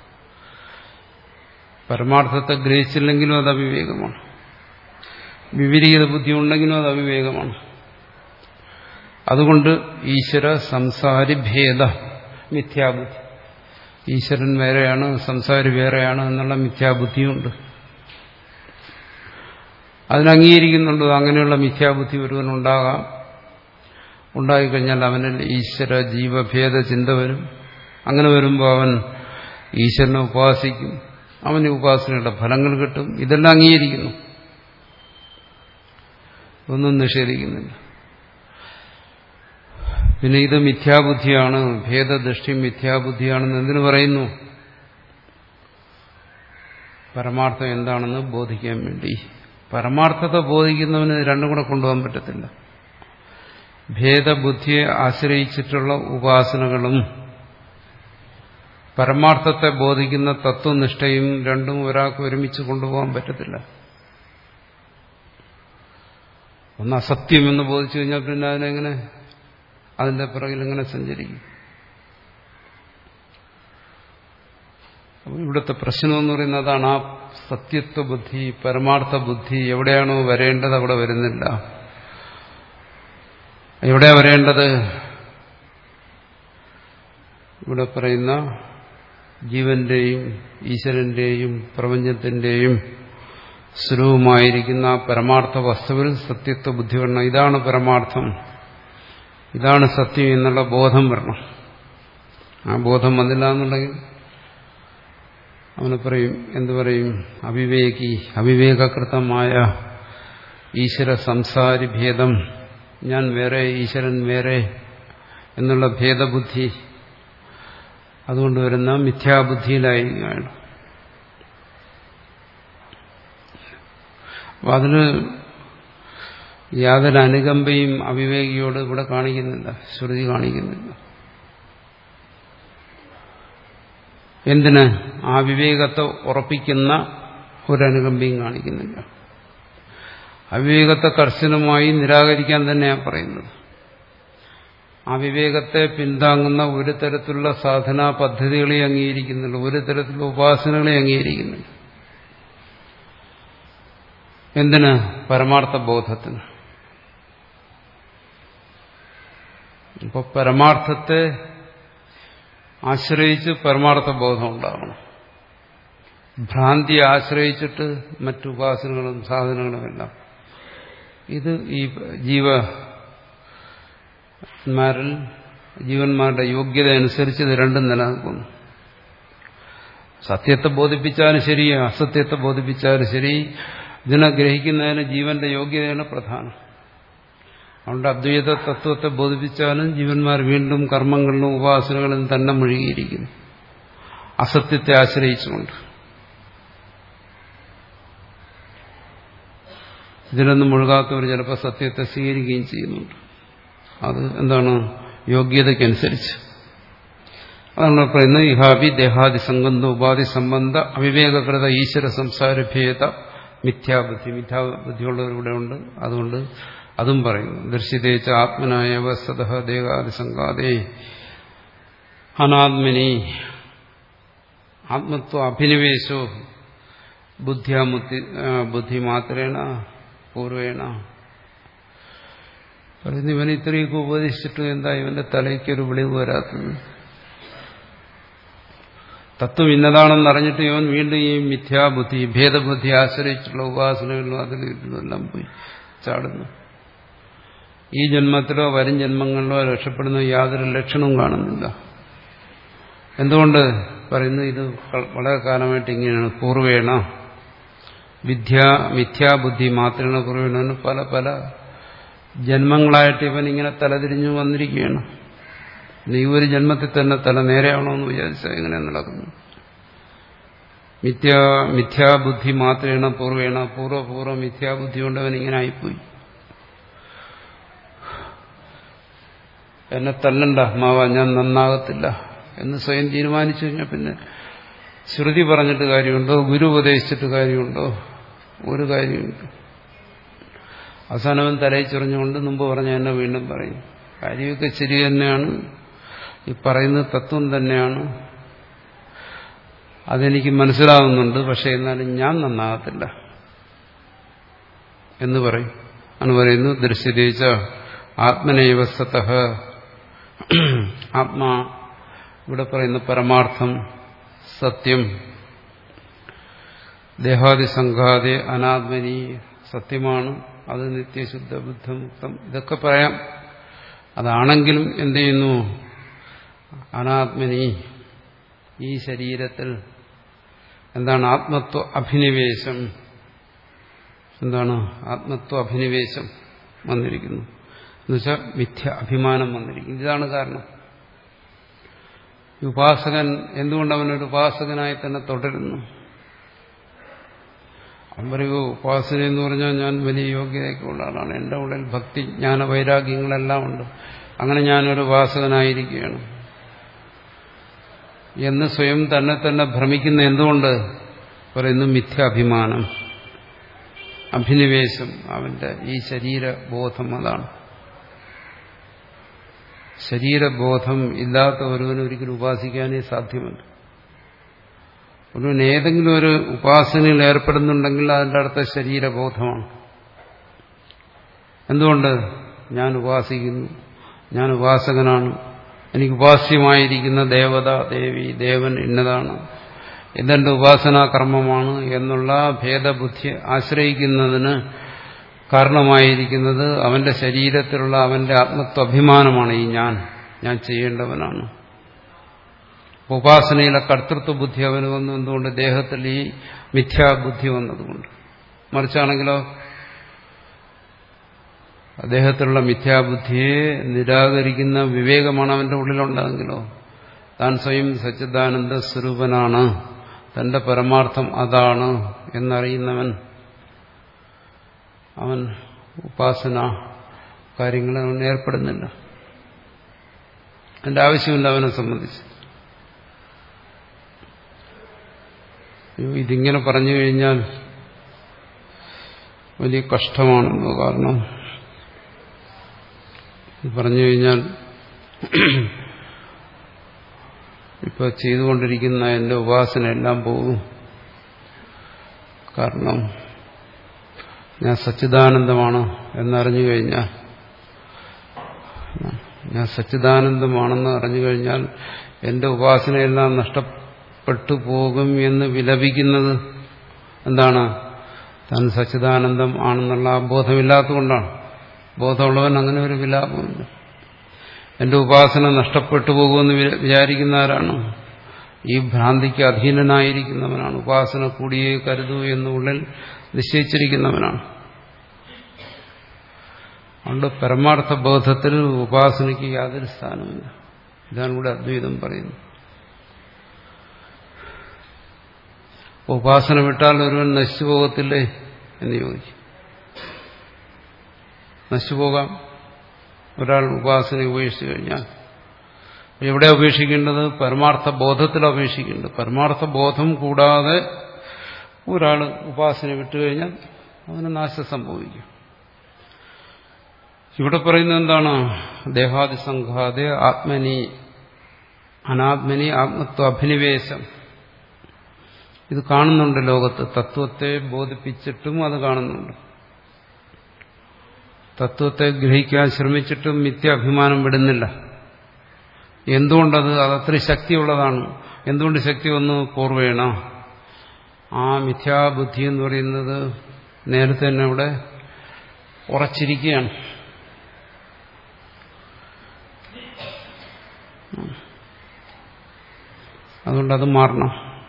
പരമാർത്ഥത്തെ ഗ്രഹിച്ചില്ലെങ്കിലും അത് അവിവേകമാണ് വിപരീത ബുദ്ധി ഉണ്ടെങ്കിലും അത് അവിവേകമാണ് അതുകൊണ്ട് ഈശ്വര സംസാരി ഭേദ മിഥ്യാബുദ്ധി ഈശ്വരൻ വേറെയാണ് സംസാരി വേറെയാണ് എന്നുള്ള മിഥ്യാബുദ്ധിയുണ്ട് അതിനംഗീകരിക്കുന്നുണ്ട് അങ്ങനെയുള്ള മിഥ്യാബുദ്ധി ഒരുവനുണ്ടാകാം ഉണ്ടായിക്കഴിഞ്ഞാൽ അവനിൽ ഈശ്വര ജീവഭേദ ചിന്ത വരും അങ്ങനെ വരുമ്പോൾ അവൻ ഈശ്വരനെ ഉപാസിക്കും അവന് ഉപാസനയുടെ ഫലങ്ങൾ കിട്ടും ഇതെല്ലാം അംഗീകരിക്കുന്നു ഒന്നും നിഷേധിക്കുന്നില്ല പിന്നെ ഇത് മിഥ്യാബുദ്ധിയാണ് ഭേദദൃഷ്ടി മിഥ്യാബുദ്ധിയാണെന്ന് എന്തിനു പറയുന്നു പരമാർത്ഥം എന്താണെന്ന് ബോധിക്കാൻ വേണ്ടി പരമാർത്ഥത്തെ ബോധിക്കുന്നവന് രണ്ടും കൂടെ കൊണ്ടുപോകാൻ പറ്റത്തില്ല ഭേദബുദ്ധിയെ ആശ്രയിച്ചിട്ടുള്ള ഉപാസനകളും പരമാർത്ഥത്തെ ബോധിക്കുന്ന തത്വനിഷ്ഠയും രണ്ടും ഒരാൾക്ക് ഒരുമിച്ച് കൊണ്ടുപോകാൻ പറ്റത്തില്ല ഒന്ന് അസത്യം എന്ന് ബോധിച്ചു കഴിഞ്ഞാൽ പിന്നെ അതിനെങ്ങനെ അതിന്റെ പിറകിൽ എങ്ങനെ സഞ്ചരിക്കും ഇവിടുത്തെ പ്രശ്നം എന്ന് പറയുന്നത് അതാണ് ആ സത്യത്വ ബുദ്ധി പരമാർത്ഥ ബുദ്ധി എവിടെയാണോ വരേണ്ടത് അവിടെ വരുന്നില്ല എവിടെയാ വരേണ്ടത് ഇവിടെ പറയുന്ന ജീവന്റെയും ഈശ്വരന്റെയും പ്രപഞ്ചത്തിന്റെയും സ്വരൂപമായിരിക്കുന്ന പരമാർത്ഥ വസ്തുവിൽ സത്യത്വ ബുദ്ധി വരണം ഇതാണ് പരമാർത്ഥം ഇതാണ് സത്യം എന്നുള്ള ബോധം വരണം ആ ബോധം വന്നില്ല എന്നുണ്ടെങ്കിൽ അവന് പറയും എന്തു പറയും അവിവേകി അവിവേകകൃതമായ ഈശ്വര സംസാരി ഭേദം ഞാൻ വേറെ ഈശ്വരൻ വേറെ എന്നുള്ള ഭേദബുദ്ധി അതുകൊണ്ട് വരുന്ന മിഥ്യാബുദ്ധിയിലായിരിക്കുകയാണ് അപ്പം അതിന് യാതൊരു അനുകമ്പയും അവിവേകിയോട് ഇവിടെ കാണിക്കുന്നില്ല ശ്രുതി കാണിക്കുന്നില്ല എന്തിന് ആ വിവേകത്തെ ഉറപ്പിക്കുന്ന ഒരനുകമ്പയും കാണിക്കുന്നില്ല അവിവേകത്തെ കർശനമായി നിരാകരിക്കാൻ തന്നെയാണ് പറയുന്നത് ആ വിവേകത്തെ പിന്താങ്ങുന്ന ഒരു തരത്തിലുള്ള സാധനാ പദ്ധതികളെ അംഗീകരിക്കുന്നില്ല ഒരു തരത്തിലുള്ള ഉപാസനകളെ അംഗീകരിക്കുന്നില്ല എന്തിന് പരമാർത്ഥ ബോധത്തിന് ഇപ്പൊ പരമാർത്ഥത്തെ ആശ്രയിച്ച് പരമാർത്ഥ ബോധം ഉണ്ടാകണം ഭ്രാന്തിയെ ആശ്രയിച്ചിട്ട് മറ്റു ഉപാസനകളും സാധനങ്ങളുമെല്ലാം ഇത് ഈ ജീവന്മാരിൽ ജീവന്മാരുടെ യോഗ്യത അനുസരിച്ച് ഇത് രണ്ടും നിലനിൽക്കുന്നു സത്യത്തെ ബോധിപ്പിച്ചാലും ശരി അസത്യത്തെ ബോധിപ്പിച്ചാലും ശരി ഇതിനെ ഗ്രഹിക്കുന്നതിന് ജീവന്റെ യോഗ്യതയാണ് പ്രധാനം അതുകൊണ്ട് അദ്വൈത തത്വത്തെ ബോധിപ്പിച്ചാലും ജീവന്മാർ വീണ്ടും കർമ്മങ്ങളിലും ഉപാസനകളിലും തന്നെ മുഴുകിയിരിക്കുന്നു അസത്യത്തെ ആശ്രയിച്ചുകൊണ്ട് ഇതിലൊന്നും മുഴുകാത്തവർ ചിലപ്പോൾ സത്യത്തെ സ്വീകരിക്കുകയും ചെയ്യുന്നുണ്ട് അത് എന്താണ് യോഗ്യതയ്ക്കനുസരിച്ച് അതാണ് പറയുന്നത് ഇഹാബി ദേഹാദി സംബന്ധ ഉപാധി സംബന്ധ അവിവേകകൃത ഈശ്വര സംസാര ഭേദ മിഥ്യാബുദ്ധി മിഥ്യാബുദ്ധിയുള്ളവരിവിടെ ഉണ്ട് അതുകൊണ്ട് അതും പറയുന്നു ദർശിതേച്ച ആത്മനായ വസ്തത ദേഹാദി സംഘാതേ അനാത്മനി ആത്മത്വ അഭിനിവേശോ ബുദ്ധിയാമുത്തി ബുദ്ധി മാത്രേണ പൂർവേണ പറയുന്നു ഇവൻ ഇത്രയൊക്കെ ഉപദേശിച്ചിട്ടും എന്താ ഇവന്റെ തലയ്ക്കൊരു വിളിവ് വരാത്തത് തത്വം ഇന്നതാണെന്ന് അറിഞ്ഞിട്ട് ഇവൻ വീണ്ടും ഈ മിഥ്യാബുദ്ധി ഭേദബുദ്ധി ആശ്രയിച്ചുള്ള ഉപാസനകളിലും അതിലും എല്ലാം പോയി ചാടുന്നു ഈ ജന്മത്തിലോ വരും ജന്മങ്ങളിലോ രക്ഷപ്പെടുന്ന യാതൊരു ലക്ഷണവും കാണുന്നില്ല എന്തുകൊണ്ട് പറയുന്നു ഇത് വളരെ കാലമായിട്ട് ഇങ്ങനെയാണ് പൂർവേണ വിദ്യ മിഥ്യാബുദ്ധി മാത്രമാണ് പൂർവേണ പല പല ജന്മങ്ങളായിട്ട് ഇവൻ ഇങ്ങനെ തലതിരിഞ്ഞു വന്നിരിക്കുകയാണ് ഈ ഒരു ജന്മത്തിൽ തന്നെ തല നേരെയാവണമെന്ന് വിചാരിച്ചാൽ എങ്ങനെ നടക്കുന്നു മിഥ്യാ മിഥ്യാബുദ്ധി മാത്രേണ പൂർവേണ പൂർവ്വപൂർവ്വ മിഥ്യാബുദ്ധി കൊണ്ട് അവൻ ഇങ്ങനെ ആയിപ്പോയി എന്നെ തല്ലണ്ട മാവ ഞാൻ നന്നാകത്തില്ല എന്ന് സ്വയം തീരുമാനിച്ചു കഴിഞ്ഞാൽ പിന്നെ ശ്രുതി പറഞ്ഞിട്ട് കാര്യമുണ്ടോ ഗുരു ഉപദേശിച്ചിട്ട് കാര്യമുണ്ടോ ഒരു കാര്യമുണ്ട് അവസാനവൻ തലയിൽ ചൊറിഞ്ഞുകൊണ്ട് മുമ്പ് പറഞ്ഞ എന്നെ വീണ്ടും പറയും കാര്യമൊക്കെ ശരി തന്നെയാണ് ഈ പറയുന്ന തത്വം തന്നെയാണ് അതെനിക്ക് മനസ്സിലാവുന്നുണ്ട് പക്ഷെ എന്നാലും ഞാൻ നന്നാകത്തില്ല എന്ന് പറയും ആണ് പറയുന്നു ദൃശ്യതേച്ച ആത്മനൈവസ്തത ആത്മാ ഇവിടെ പറയുന്ന പരമാർത്ഥം സത്യം ദേഹാദി സംഘാതെ അനാത്മനി സത്യമാണ് അത് നിത്യശുദ്ധ ബുദ്ധമുക്തം ഇതൊക്കെ പറയാം അതാണെങ്കിലും എന്ത് ചെയ്യുന്നു അനാത്മനി ഈ ശരീരത്തിൽ എന്താണ് ആത്മത്വ അഭിനിവേശം എന്താണ് ആത്മത്വ അഭിനിവേശം വന്നിരിക്കുന്നു എന്നുവെച്ചാൽ മിഥ്യ അഭിമാനം വന്നിരിക്കുന്നു ഇതാണ് കാരണം ഉപാസകൻ എന്തുകൊണ്ട് അവനൊരു ഉപാസകനായി തന്നെ തുടരുന്നു അവൻ പറയുമോ ഉപാസന എന്ന് പറഞ്ഞാൽ ഞാൻ വലിയ യോഗ്യതയൊക്കെ ഉള്ള ആളാണ് എൻ്റെ ഉള്ളിൽ ഭക്തി ജ്ഞാന വൈരാഗ്യങ്ങളെല്ലാം ഉണ്ട് അങ്ങനെ ഞാനൊരു ഉപാസകനായിരിക്കുകയാണ് എന്ന് സ്വയം തന്നെ തന്നെ ഭ്രമിക്കുന്ന എന്തുകൊണ്ട് പറയുന്നു മിഥ്യാഭിമാനം അഭിനിവേശം അവന്റെ ഈ ശരീരബോധം അതാണ് ശരീരബോധം ഇല്ലാത്ത ഒരുവന് ഒരിക്കലും ഉപാസിക്കാനേ സാധ്യമല്ല ഒരുവൻ ഏതെങ്കിലും ഒരു ഉപാസനയിൽ ഏർപ്പെടുന്നുണ്ടെങ്കിൽ അതിൻ്റെ അടുത്ത ശരീരബോധമാണ് എന്തുകൊണ്ട് ഞാൻ ഉപാസിക്കുന്നു ഞാൻ ഉപാസകനാണ് എനിക്ക് ഉപാസ്യമായിരിക്കുന്ന ദേവത ദേവി ദേവൻ ഇന്നതാണ് ഇതെന്റെ ഉപാസനാകർമ്മമാണ് എന്നുള്ള ഭേദബുദ്ധി ആശ്രയിക്കുന്നതിന് കാരണമായിരിക്കുന്നത് അവന്റെ ശരീരത്തിലുള്ള അവന്റെ ആത്മത്വഭിമാനമാണ് ഈ ഞാൻ ഞാൻ ചെയ്യേണ്ടവനാണ് ഉപാസനയിലെ കർത്തൃത്വ ബുദ്ധി അവന് വന്നു എന്തുകൊണ്ട് ദേഹത്തിൽ ഈ മിഥ്യാബുദ്ധി വന്നതുകൊണ്ട് മറിച്ചാണെങ്കിലോ അദ്ദേഹത്തിലുള്ള മിഥ്യാബുദ്ധിയെ നിരാകരിക്കുന്ന വിവേകമാണ് അവന്റെ ഉള്ളിലുണ്ടാകുമെങ്കിലോ താൻ സ്വയം സച്ചിദാനന്ദ സ്വരൂപനാണ് തന്റെ പരമാർത്ഥം അതാണ് എന്നറിയുന്നവൻ അവൻ ഉപാസന കാര്യങ്ങളിൽ അവൻ ഏർപ്പെടുന്നില്ല അതിന്റെ ആവശ്യമില്ല അവനെ സംബന്ധിച്ച് ഇതിങ്ങനെ പറഞ്ഞു കഴിഞ്ഞാൽ വലിയ കഷ്ടമാണെന്ന് കാരണം പറഞ്ഞു കഴിഞ്ഞാൽ ഇപ്പൊ ചെയ്തുകൊണ്ടിരിക്കുന്ന എന്റെ ഉപാസന എല്ലാം പോകും കാരണം ഞാൻ സച്ചിദാനന്ദമാണ് എന്നറിഞ്ഞു കഴിഞ്ഞാൽ ഞാൻ സച്ചിദാനന്ദമാണെന്ന് അറിഞ്ഞു കഴിഞ്ഞാൽ എന്റെ ഉപാസനയെല്ലാം നഷ്ട നഷ്ടപ്പെട്ടുപോകും എന്ന് വിലപിക്കുന്നത് എന്താണ് താൻ സച്ചിദാനന്ദം ആണെന്നുള്ള ആ ബോധമില്ലാത്തതുകൊണ്ടാണ് ബോധമുള്ളവൻ അങ്ങനെ ഒരു വിലാപമില്ല എന്റെ ഉപാസന നഷ്ടപ്പെട്ടു പോകുമെന്ന് വിചാരിക്കുന്ന ആരാണ് ഈ ഭ്രാന്തിക്ക് അധീനനായിരിക്കുന്നവനാണ് ഉപാസന കൂടിയേ കരുതൂ എന്നുള്ളിൽ നിശ്ചയിച്ചിരിക്കുന്നവനാണ് അതുകൊണ്ട് പരമാർത്ഥ ബോധത്തിൽ ഉപാസനയ്ക്ക് യാതൊരു സ്ഥാനമില്ല ഇതാണ് ഇവിടെ അദ്വൈതം പറയുന്നത് ഉപാസന വിട്ടാൽ ഒരുവൻ നശിച്ചു പോകത്തില്ലേ എന്ന് ചോദിക്കും നശിച്ചു പോകാം ഒരാൾ ഉപാസന ഉപേക്ഷിച്ചു കഴിഞ്ഞാൽ എവിടെ അപേക്ഷിക്കേണ്ടത് പരമാർത്ഥ ബോധത്തിൽ അപേക്ഷിക്കേണ്ടത് പരമാർത്ഥ ബോധം കൂടാതെ ഒരാൾ ഉപാസന വിട്ടുകഴിഞ്ഞാൽ അവന് നാശം സംഭവിക്കും ഇവിടെ പറയുന്നത് എന്താണ് ദേഹാദി സംഘാതെ ആത്മനി അനാത്മനി ആത്മത്വ അഭിനിവേശം ഇത് കാണുന്നുണ്ട് ലോകത്ത് തത്വത്തെ ബോധിപ്പിച്ചിട്ടും അത് കാണുന്നുണ്ട് തത്വത്തെ ഗ്രഹിക്കാൻ ശ്രമിച്ചിട്ടും മിഥ്യാഭിമാനം വിടുന്നില്ല എന്തുകൊണ്ടത് അതത്ര ശക്തിയുള്ളതാണ് എന്തുകൊണ്ട് ശക്തി വന്നു പൂർവേണ ആ മിഥ്യാബുദ്ധി എന്ന് പറയുന്നത് നേരത്തെ തന്നെ ഇവിടെ ഉറച്ചിരിക്കുകയാണ് അതുകൊണ്ട് അത് മാറണം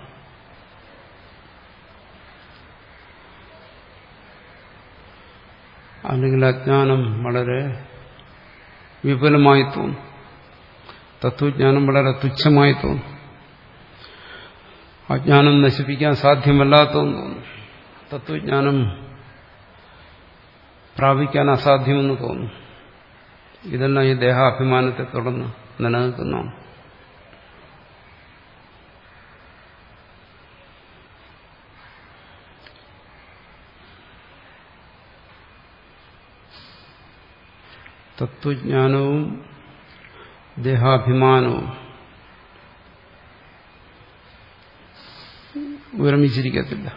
അല്ലെങ്കിൽ അജ്ഞാനം വളരെ വിപുലമായി തോന്നും തത്വജ്ഞാനം വളരെ തുച്ഛമായി തോന്നും അജ്ഞാനം നശിപ്പിക്കാൻ സാധ്യമല്ലാത്തതെന്ന് തോന്നും തത്വജ്ഞാനം പ്രാപിക്കാൻ അസാധ്യമെന്ന് തോന്നും ഇതെല്ലാം ഈ ദേഹാഭിമാനത്തെ തുടർന്ന് നിലനിൽക്കുന്നതാണ് തത്വജ്ഞാനവും ദേഹാഭിമാനവും വിരമിച്ചിരിക്കത്തില്ല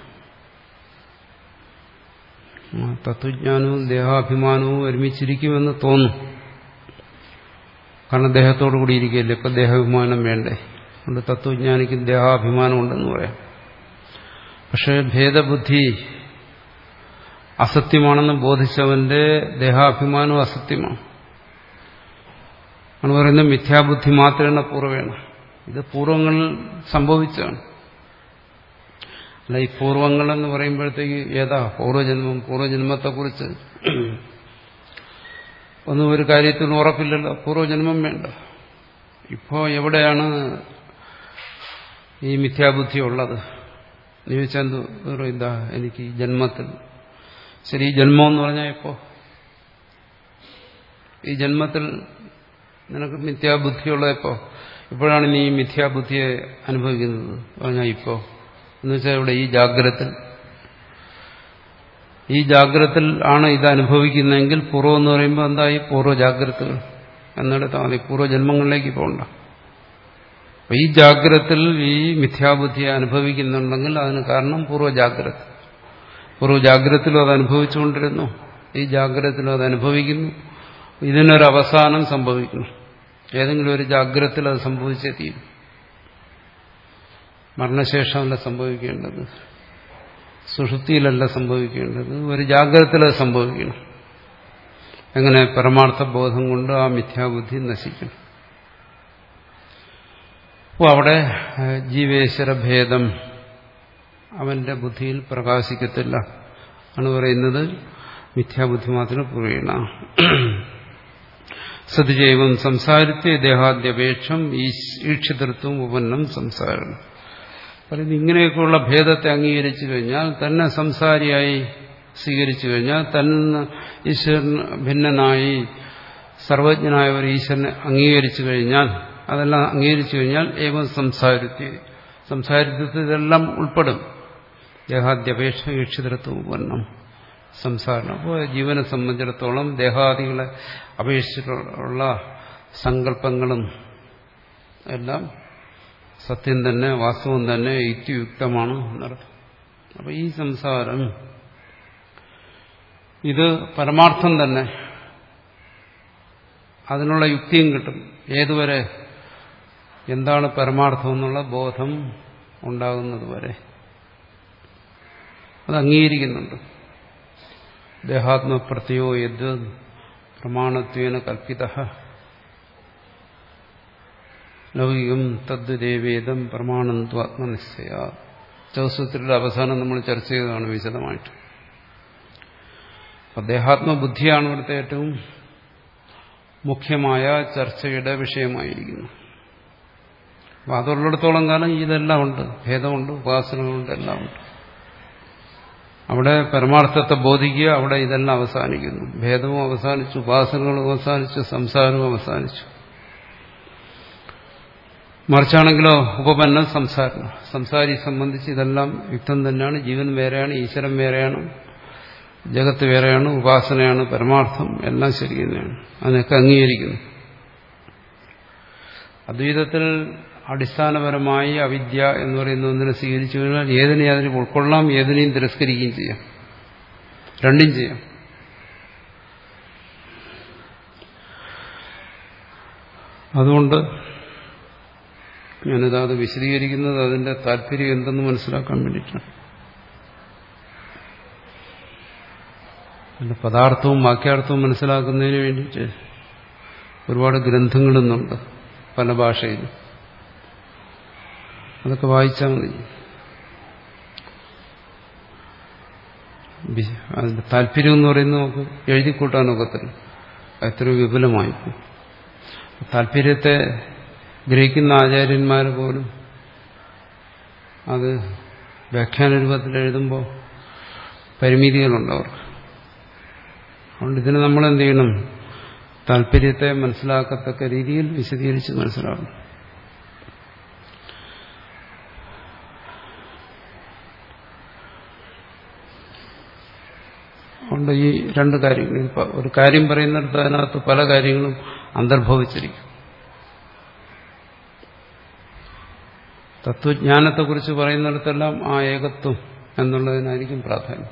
തത്വജ്ഞാനവും ദേഹാഭിമാനവും ഒരുമിച്ചിരിക്കുമെന്ന് തോന്നും കാരണം ദേഹത്തോടു കൂടി ഇരിക്കുകയല്ലേ ഇപ്പം ദേഹാഭിമാനം വേണ്ടേ അതുകൊണ്ട് തത്വജ്ഞാനിക്ക് ദേഹാഭിമാനം ഉണ്ടെന്ന് പറയാം പക്ഷേ ഭേദബുദ്ധി അസത്യമാണെന്ന് ബോധിച്ചവന്റെ ദേഹാഭിമാനവും അസത്യമാണ് ആണ് പറയുന്നത് മിഥ്യാബുദ്ധി മാത്രമേ പൂർവേണ ഇത് പൂർവങ്ങളിൽ സംഭവിച്ചാണ് അല്ല ഈ പൂർവങ്ങൾ എന്ന് പറയുമ്പോഴത്തേക്ക് ഏതാ പൂർവ്വജന്മം പൂർവ്വജന്മത്തെക്കുറിച്ച് ഒന്നും ഒരു കാര്യത്തിന് ഉറപ്പില്ലല്ലോ പൂർവ്വജന്മം വേണ്ട ഇപ്പോ എവിടെയാണ് ഈ മിഥ്യാബുദ്ധി ഉള്ളത് നീ ചോദിച്ചാൽ ഇതാ എനിക്ക് ഈ ജന്മത്തിൽ ശരി ഈ ജന്മം എന്ന് പറഞ്ഞാൽ ഇപ്പോ ഈ ജന്മത്തിൽ നിനക്ക് മിഥ്യാബുദ്ധിയുള്ളത് എപ്പോ ഇപ്പോഴാണ് നീ ഈ മിഥ്യാബുദ്ധിയെ അനുഭവിക്കുന്നത് പറഞ്ഞാൽ ഇപ്പോ എന്ന് വെച്ചാൽ ഇവിടെ ഈ ജാഗ്രത്തിൽ ഈ ജാഗ്രത്തിൽ ആണ് ഇത് അനുഭവിക്കുന്നതെങ്കിൽ പൂർവ്വം എന്ന് പറയുമ്പോൾ എന്തായി പൂർവ്വ ജാഗ്രതകൾ എന്നിടത്താൽ മതി പൂർവ്വജന്മങ്ങളിലേക്ക് പോകണ്ട അപ്പൊ ഈ ജാഗ്രത്തിൽ ഈ മിഥ്യാബുദ്ധിയെ അനുഭവിക്കുന്നുണ്ടെങ്കിൽ അതിന് കാരണം പൂർവ്വ ജാഗ്രത പൂർവ്വ ജാഗ്രതത്തിലും അത് അനുഭവിച്ചുകൊണ്ടിരുന്നു ഈ ജാഗ്രതത്തിലും അത് അനുഭവിക്കുന്നു ഇതിനൊരു അവസാനം സംഭവിക്കുന്നു ഏതെങ്കിലും ഒരു ജാഗ്രതത്തിൽ അത് സംഭവിച്ചേ തീരും മരണശേഷമല്ല സംഭവിക്കേണ്ടത് സുഷുപ്തിയിലല്ല സംഭവിക്കേണ്ടത് ഒരു ജാഗ്രതത്തിൽ അത് സംഭവിക്കണം എങ്ങനെ പരമാർത്ഥ ബോധം കൊണ്ട് ആ മിഥ്യാബുദ്ധി നശിക്കണം അപ്പോൾ അവിടെ ജീവേശ്വര ഭേദം അവന്റെ ബുദ്ധിയിൽ പ്രകാശിക്കത്തില്ല ആണ് പറയുന്നത് മിഥ്യാബുദ്ധി മാത്രം പുറയണ സതിജൈവം സംസാരിച്ച് ദേഹാദ്യപേക്ഷം ഈക്ഷിതൃത്വം ഉപന്നം സംസാരണം പറയുന്നത് ഇങ്ങനെയൊക്കെയുള്ള ഭേദത്തെ അംഗീകരിച്ചു കഴിഞ്ഞാൽ തന്നെ സംസാരിയായി സ്വീകരിച്ചു കഴിഞ്ഞാൽ തന്നെ ഈശ്വരൻ ഭിന്നനായി സർവജ്ഞനായ ഒരു ഈശ്വരനെ അംഗീകരിച്ചു കഴിഞ്ഞാൽ അതെല്ലാം അംഗീകരിച്ചു കഴിഞ്ഞാൽ ഏവം സംസാരിത്വ സംസാരിത്വത്തിൽ ഇതെല്ലാം ഉൾപ്പെടും ദേഹാദ്യപേക്ഷ ഈക്ഷിതൃത്വം ഉപന്നം സംസാരം അപ്പോൾ ജീവനെ സംബന്ധിച്ചിടത്തോളം ദേഹാദികളെ അപേക്ഷിച്ചിട്ടുള്ള സങ്കല്പങ്ങളും എല്ലാം സത്യം തന്നെ വാസ്തവം തന്നെ യുക്തിയുക്തമാണ് എന്നർത്ഥം അപ്പൊ ഈ സംസാരം ഇത് പരമാർത്ഥം തന്നെ അതിനുള്ള യുക്തിയും കിട്ടും ഏതുവരെ എന്താണ് പരമാർത്ഥം എന്നുള്ള ബോധം ഉണ്ടാകുന്നത് വരെ അത് അംഗീകരിക്കുന്നുണ്ട് ദേഹാത്മപ്രത്യോ യദ് പ്രമാണത്വേന കൽപ്പിത ലൗകികം തദ് ദേവേദം പ്രമാണം ആത്മനിശ്ചയ ചൗസൂത്രയുടെ അവസാനം നമ്മൾ ചർച്ച ചെയ്തതാണ് വിശദമായിട്ട് ദേഹാത്മബുദ്ധിയാണ് ഇവിടുത്തെ ഏറ്റവും മുഖ്യമായ ചർച്ചയുടെ വിഷയമായിരിക്കുന്നു അപ്പം അതുള്ളിടത്തോളം കാലം ഇതെല്ലാം ഉണ്ട് ഭേദമുണ്ട് ഉപാസനകളുണ്ട് എല്ലാം ഉണ്ട് അവിടെ പരമാർത്ഥത്തെ ബോധിക്കുക അവിടെ ഇതെല്ലാം അവസാനിക്കുന്നു ഭേദവും അവസാനിച്ചു ഉപാസനകളും അവസാനിച്ചു സംസാരവും അവസാനിച്ചു മറിച്ചാണെങ്കിലോ ഉപപന്നം സംസാരം സംസാരി സംബന്ധിച്ച് ഇതെല്ലാം യുക്തം തന്നെയാണ് ജീവൻ വേറെയാണ് ഈശ്വരൻ വേറെയാണ് ജഗത്ത് വേറെയാണ് ഉപാസനയാണ് പരമാർത്ഥം എല്ലാം ശരി തന്നെയാണ് അതിനൊക്കെ അംഗീകരിക്കുന്നു അദ്വൈതത്തിൽ അടിസ്ഥാനപരമായി അവിദ്യ എന്ന് പറയുന്ന ഒന്നിനെ സ്വീകരിച്ചു കഴിഞ്ഞാൽ ഏതിനെ അതിന് ഉൾക്കൊള്ളാം ഏതിനെയും തിരസ്കരിക്കുകയും ചെയ്യാം രണ്ടും ചെയ്യാം അതുകൊണ്ട് ഞാനിത് അത് വിശദീകരിക്കുന്നത് അതിന്റെ താല്പര്യം എന്തെന്ന് മനസ്സിലാക്കാൻ വേണ്ടിയിട്ടാണ് അതിന്റെ പദാർത്ഥവും വാക്യാർത്ഥവും മനസ്സിലാക്കുന്നതിന് വേണ്ടിയിട്ട് ഒരുപാട് ഗ്രന്ഥങ്ങളിന്നുണ്ട് പല ഭാഷയിലും അതൊക്കെ വായിച്ചാൽ മതി അതിന്റെ താല്പര്യം എന്ന് പറയുന്നത് നമുക്ക് എഴുതിക്കൂട്ടാനൊക്കത്തില്ല എത്രയോ വിപുലമായി താല്പര്യത്തെ ഗ്രഹിക്കുന്ന ആചാര്യന്മാർ പോലും അത് വ്യാഖ്യാന രൂപത്തിൽ എഴുതുമ്പോൾ പരിമിതികളുണ്ട് അവർക്ക് അതുകൊണ്ട് ഇതിന് നമ്മൾ എന്ത് ചെയ്യണം താല്പര്യത്തെ മനസ്സിലാക്കത്തക്ക രീതിയിൽ വിശദീകരിച്ച് മനസ്സിലാക്കണം അതുകൊണ്ട് ഈ രണ്ട് കാര്യങ്ങൾ ഒരു കാര്യം പറയുന്നിടത്ത് അതിനകത്ത് പല കാര്യങ്ങളും അന്തർഭവിച്ചിരിക്കും തത്വജ്ഞാനത്തെക്കുറിച്ച് പറയുന്നിടത്തെല്ലാം ആ ഏകത്വം എന്നുള്ളതിനായിരിക്കും പ്രാധാന്യം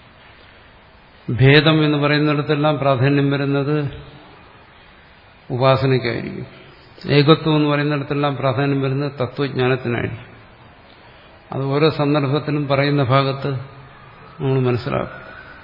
ഭേദം എന്ന് പറയുന്നിടത്തെല്ലാം പ്രാധാന്യം വരുന്നത് ഉപാസനയ്ക്കായിരിക്കും ഏകത്വം എന്ന് പറയുന്നിടത്തെല്ലാം പ്രാധാന്യം വരുന്നത് തത്വജ്ഞാനത്തിനായിരിക്കും അത് ഓരോ സന്ദർഭത്തിലും പറയുന്ന ഭാഗത്ത് നമ്മൾ മനസ്സിലാക്കും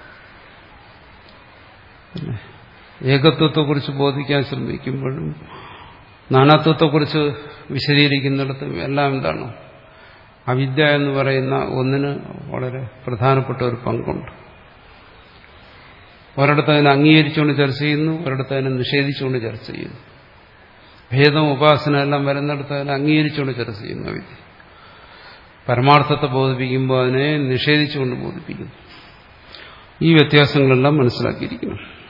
ഏകത്വത്തെക്കുറിച്ച് ബോധിക്കാൻ ശ്രമിക്കുമ്പോഴും നാനാത്വത്തെക്കുറിച്ച് വിശദീകരിക്കുന്നിടത്തും എല്ലാം എന്താണ് അവിദ്യ എന്ന് പറയുന്ന ഒന്നിന് വളരെ പ്രധാനപ്പെട്ട ഒരു പങ്കുണ്ട് ഒരിടത്ത് അതിനെ അംഗീകരിച്ചുകൊണ്ട് ചർച്ച ചെയ്യുന്നു ഒരിടത്ത് അതിനെ നിഷേധിച്ചുകൊണ്ട് ചർച്ച ചെയ്യുന്നു ഭേദം ഉപാസന എല്ലാം വരുന്നിടത്ത് അതിനെ അംഗീകരിച്ചുകൊണ്ട് ചർച്ച ചെയ്യുന്നു അവിദ്യ പരമാർത്ഥത്തെ ബോധിപ്പിക്കുമ്പോൾ അതിനെ നിഷേധിച്ചുകൊണ്ട് ബോധിപ്പിക്കുന്നു ഈ വ്യത്യാസങ്ങളെല്ലാം മനസ്സിലാക്കിയിരിക്കണം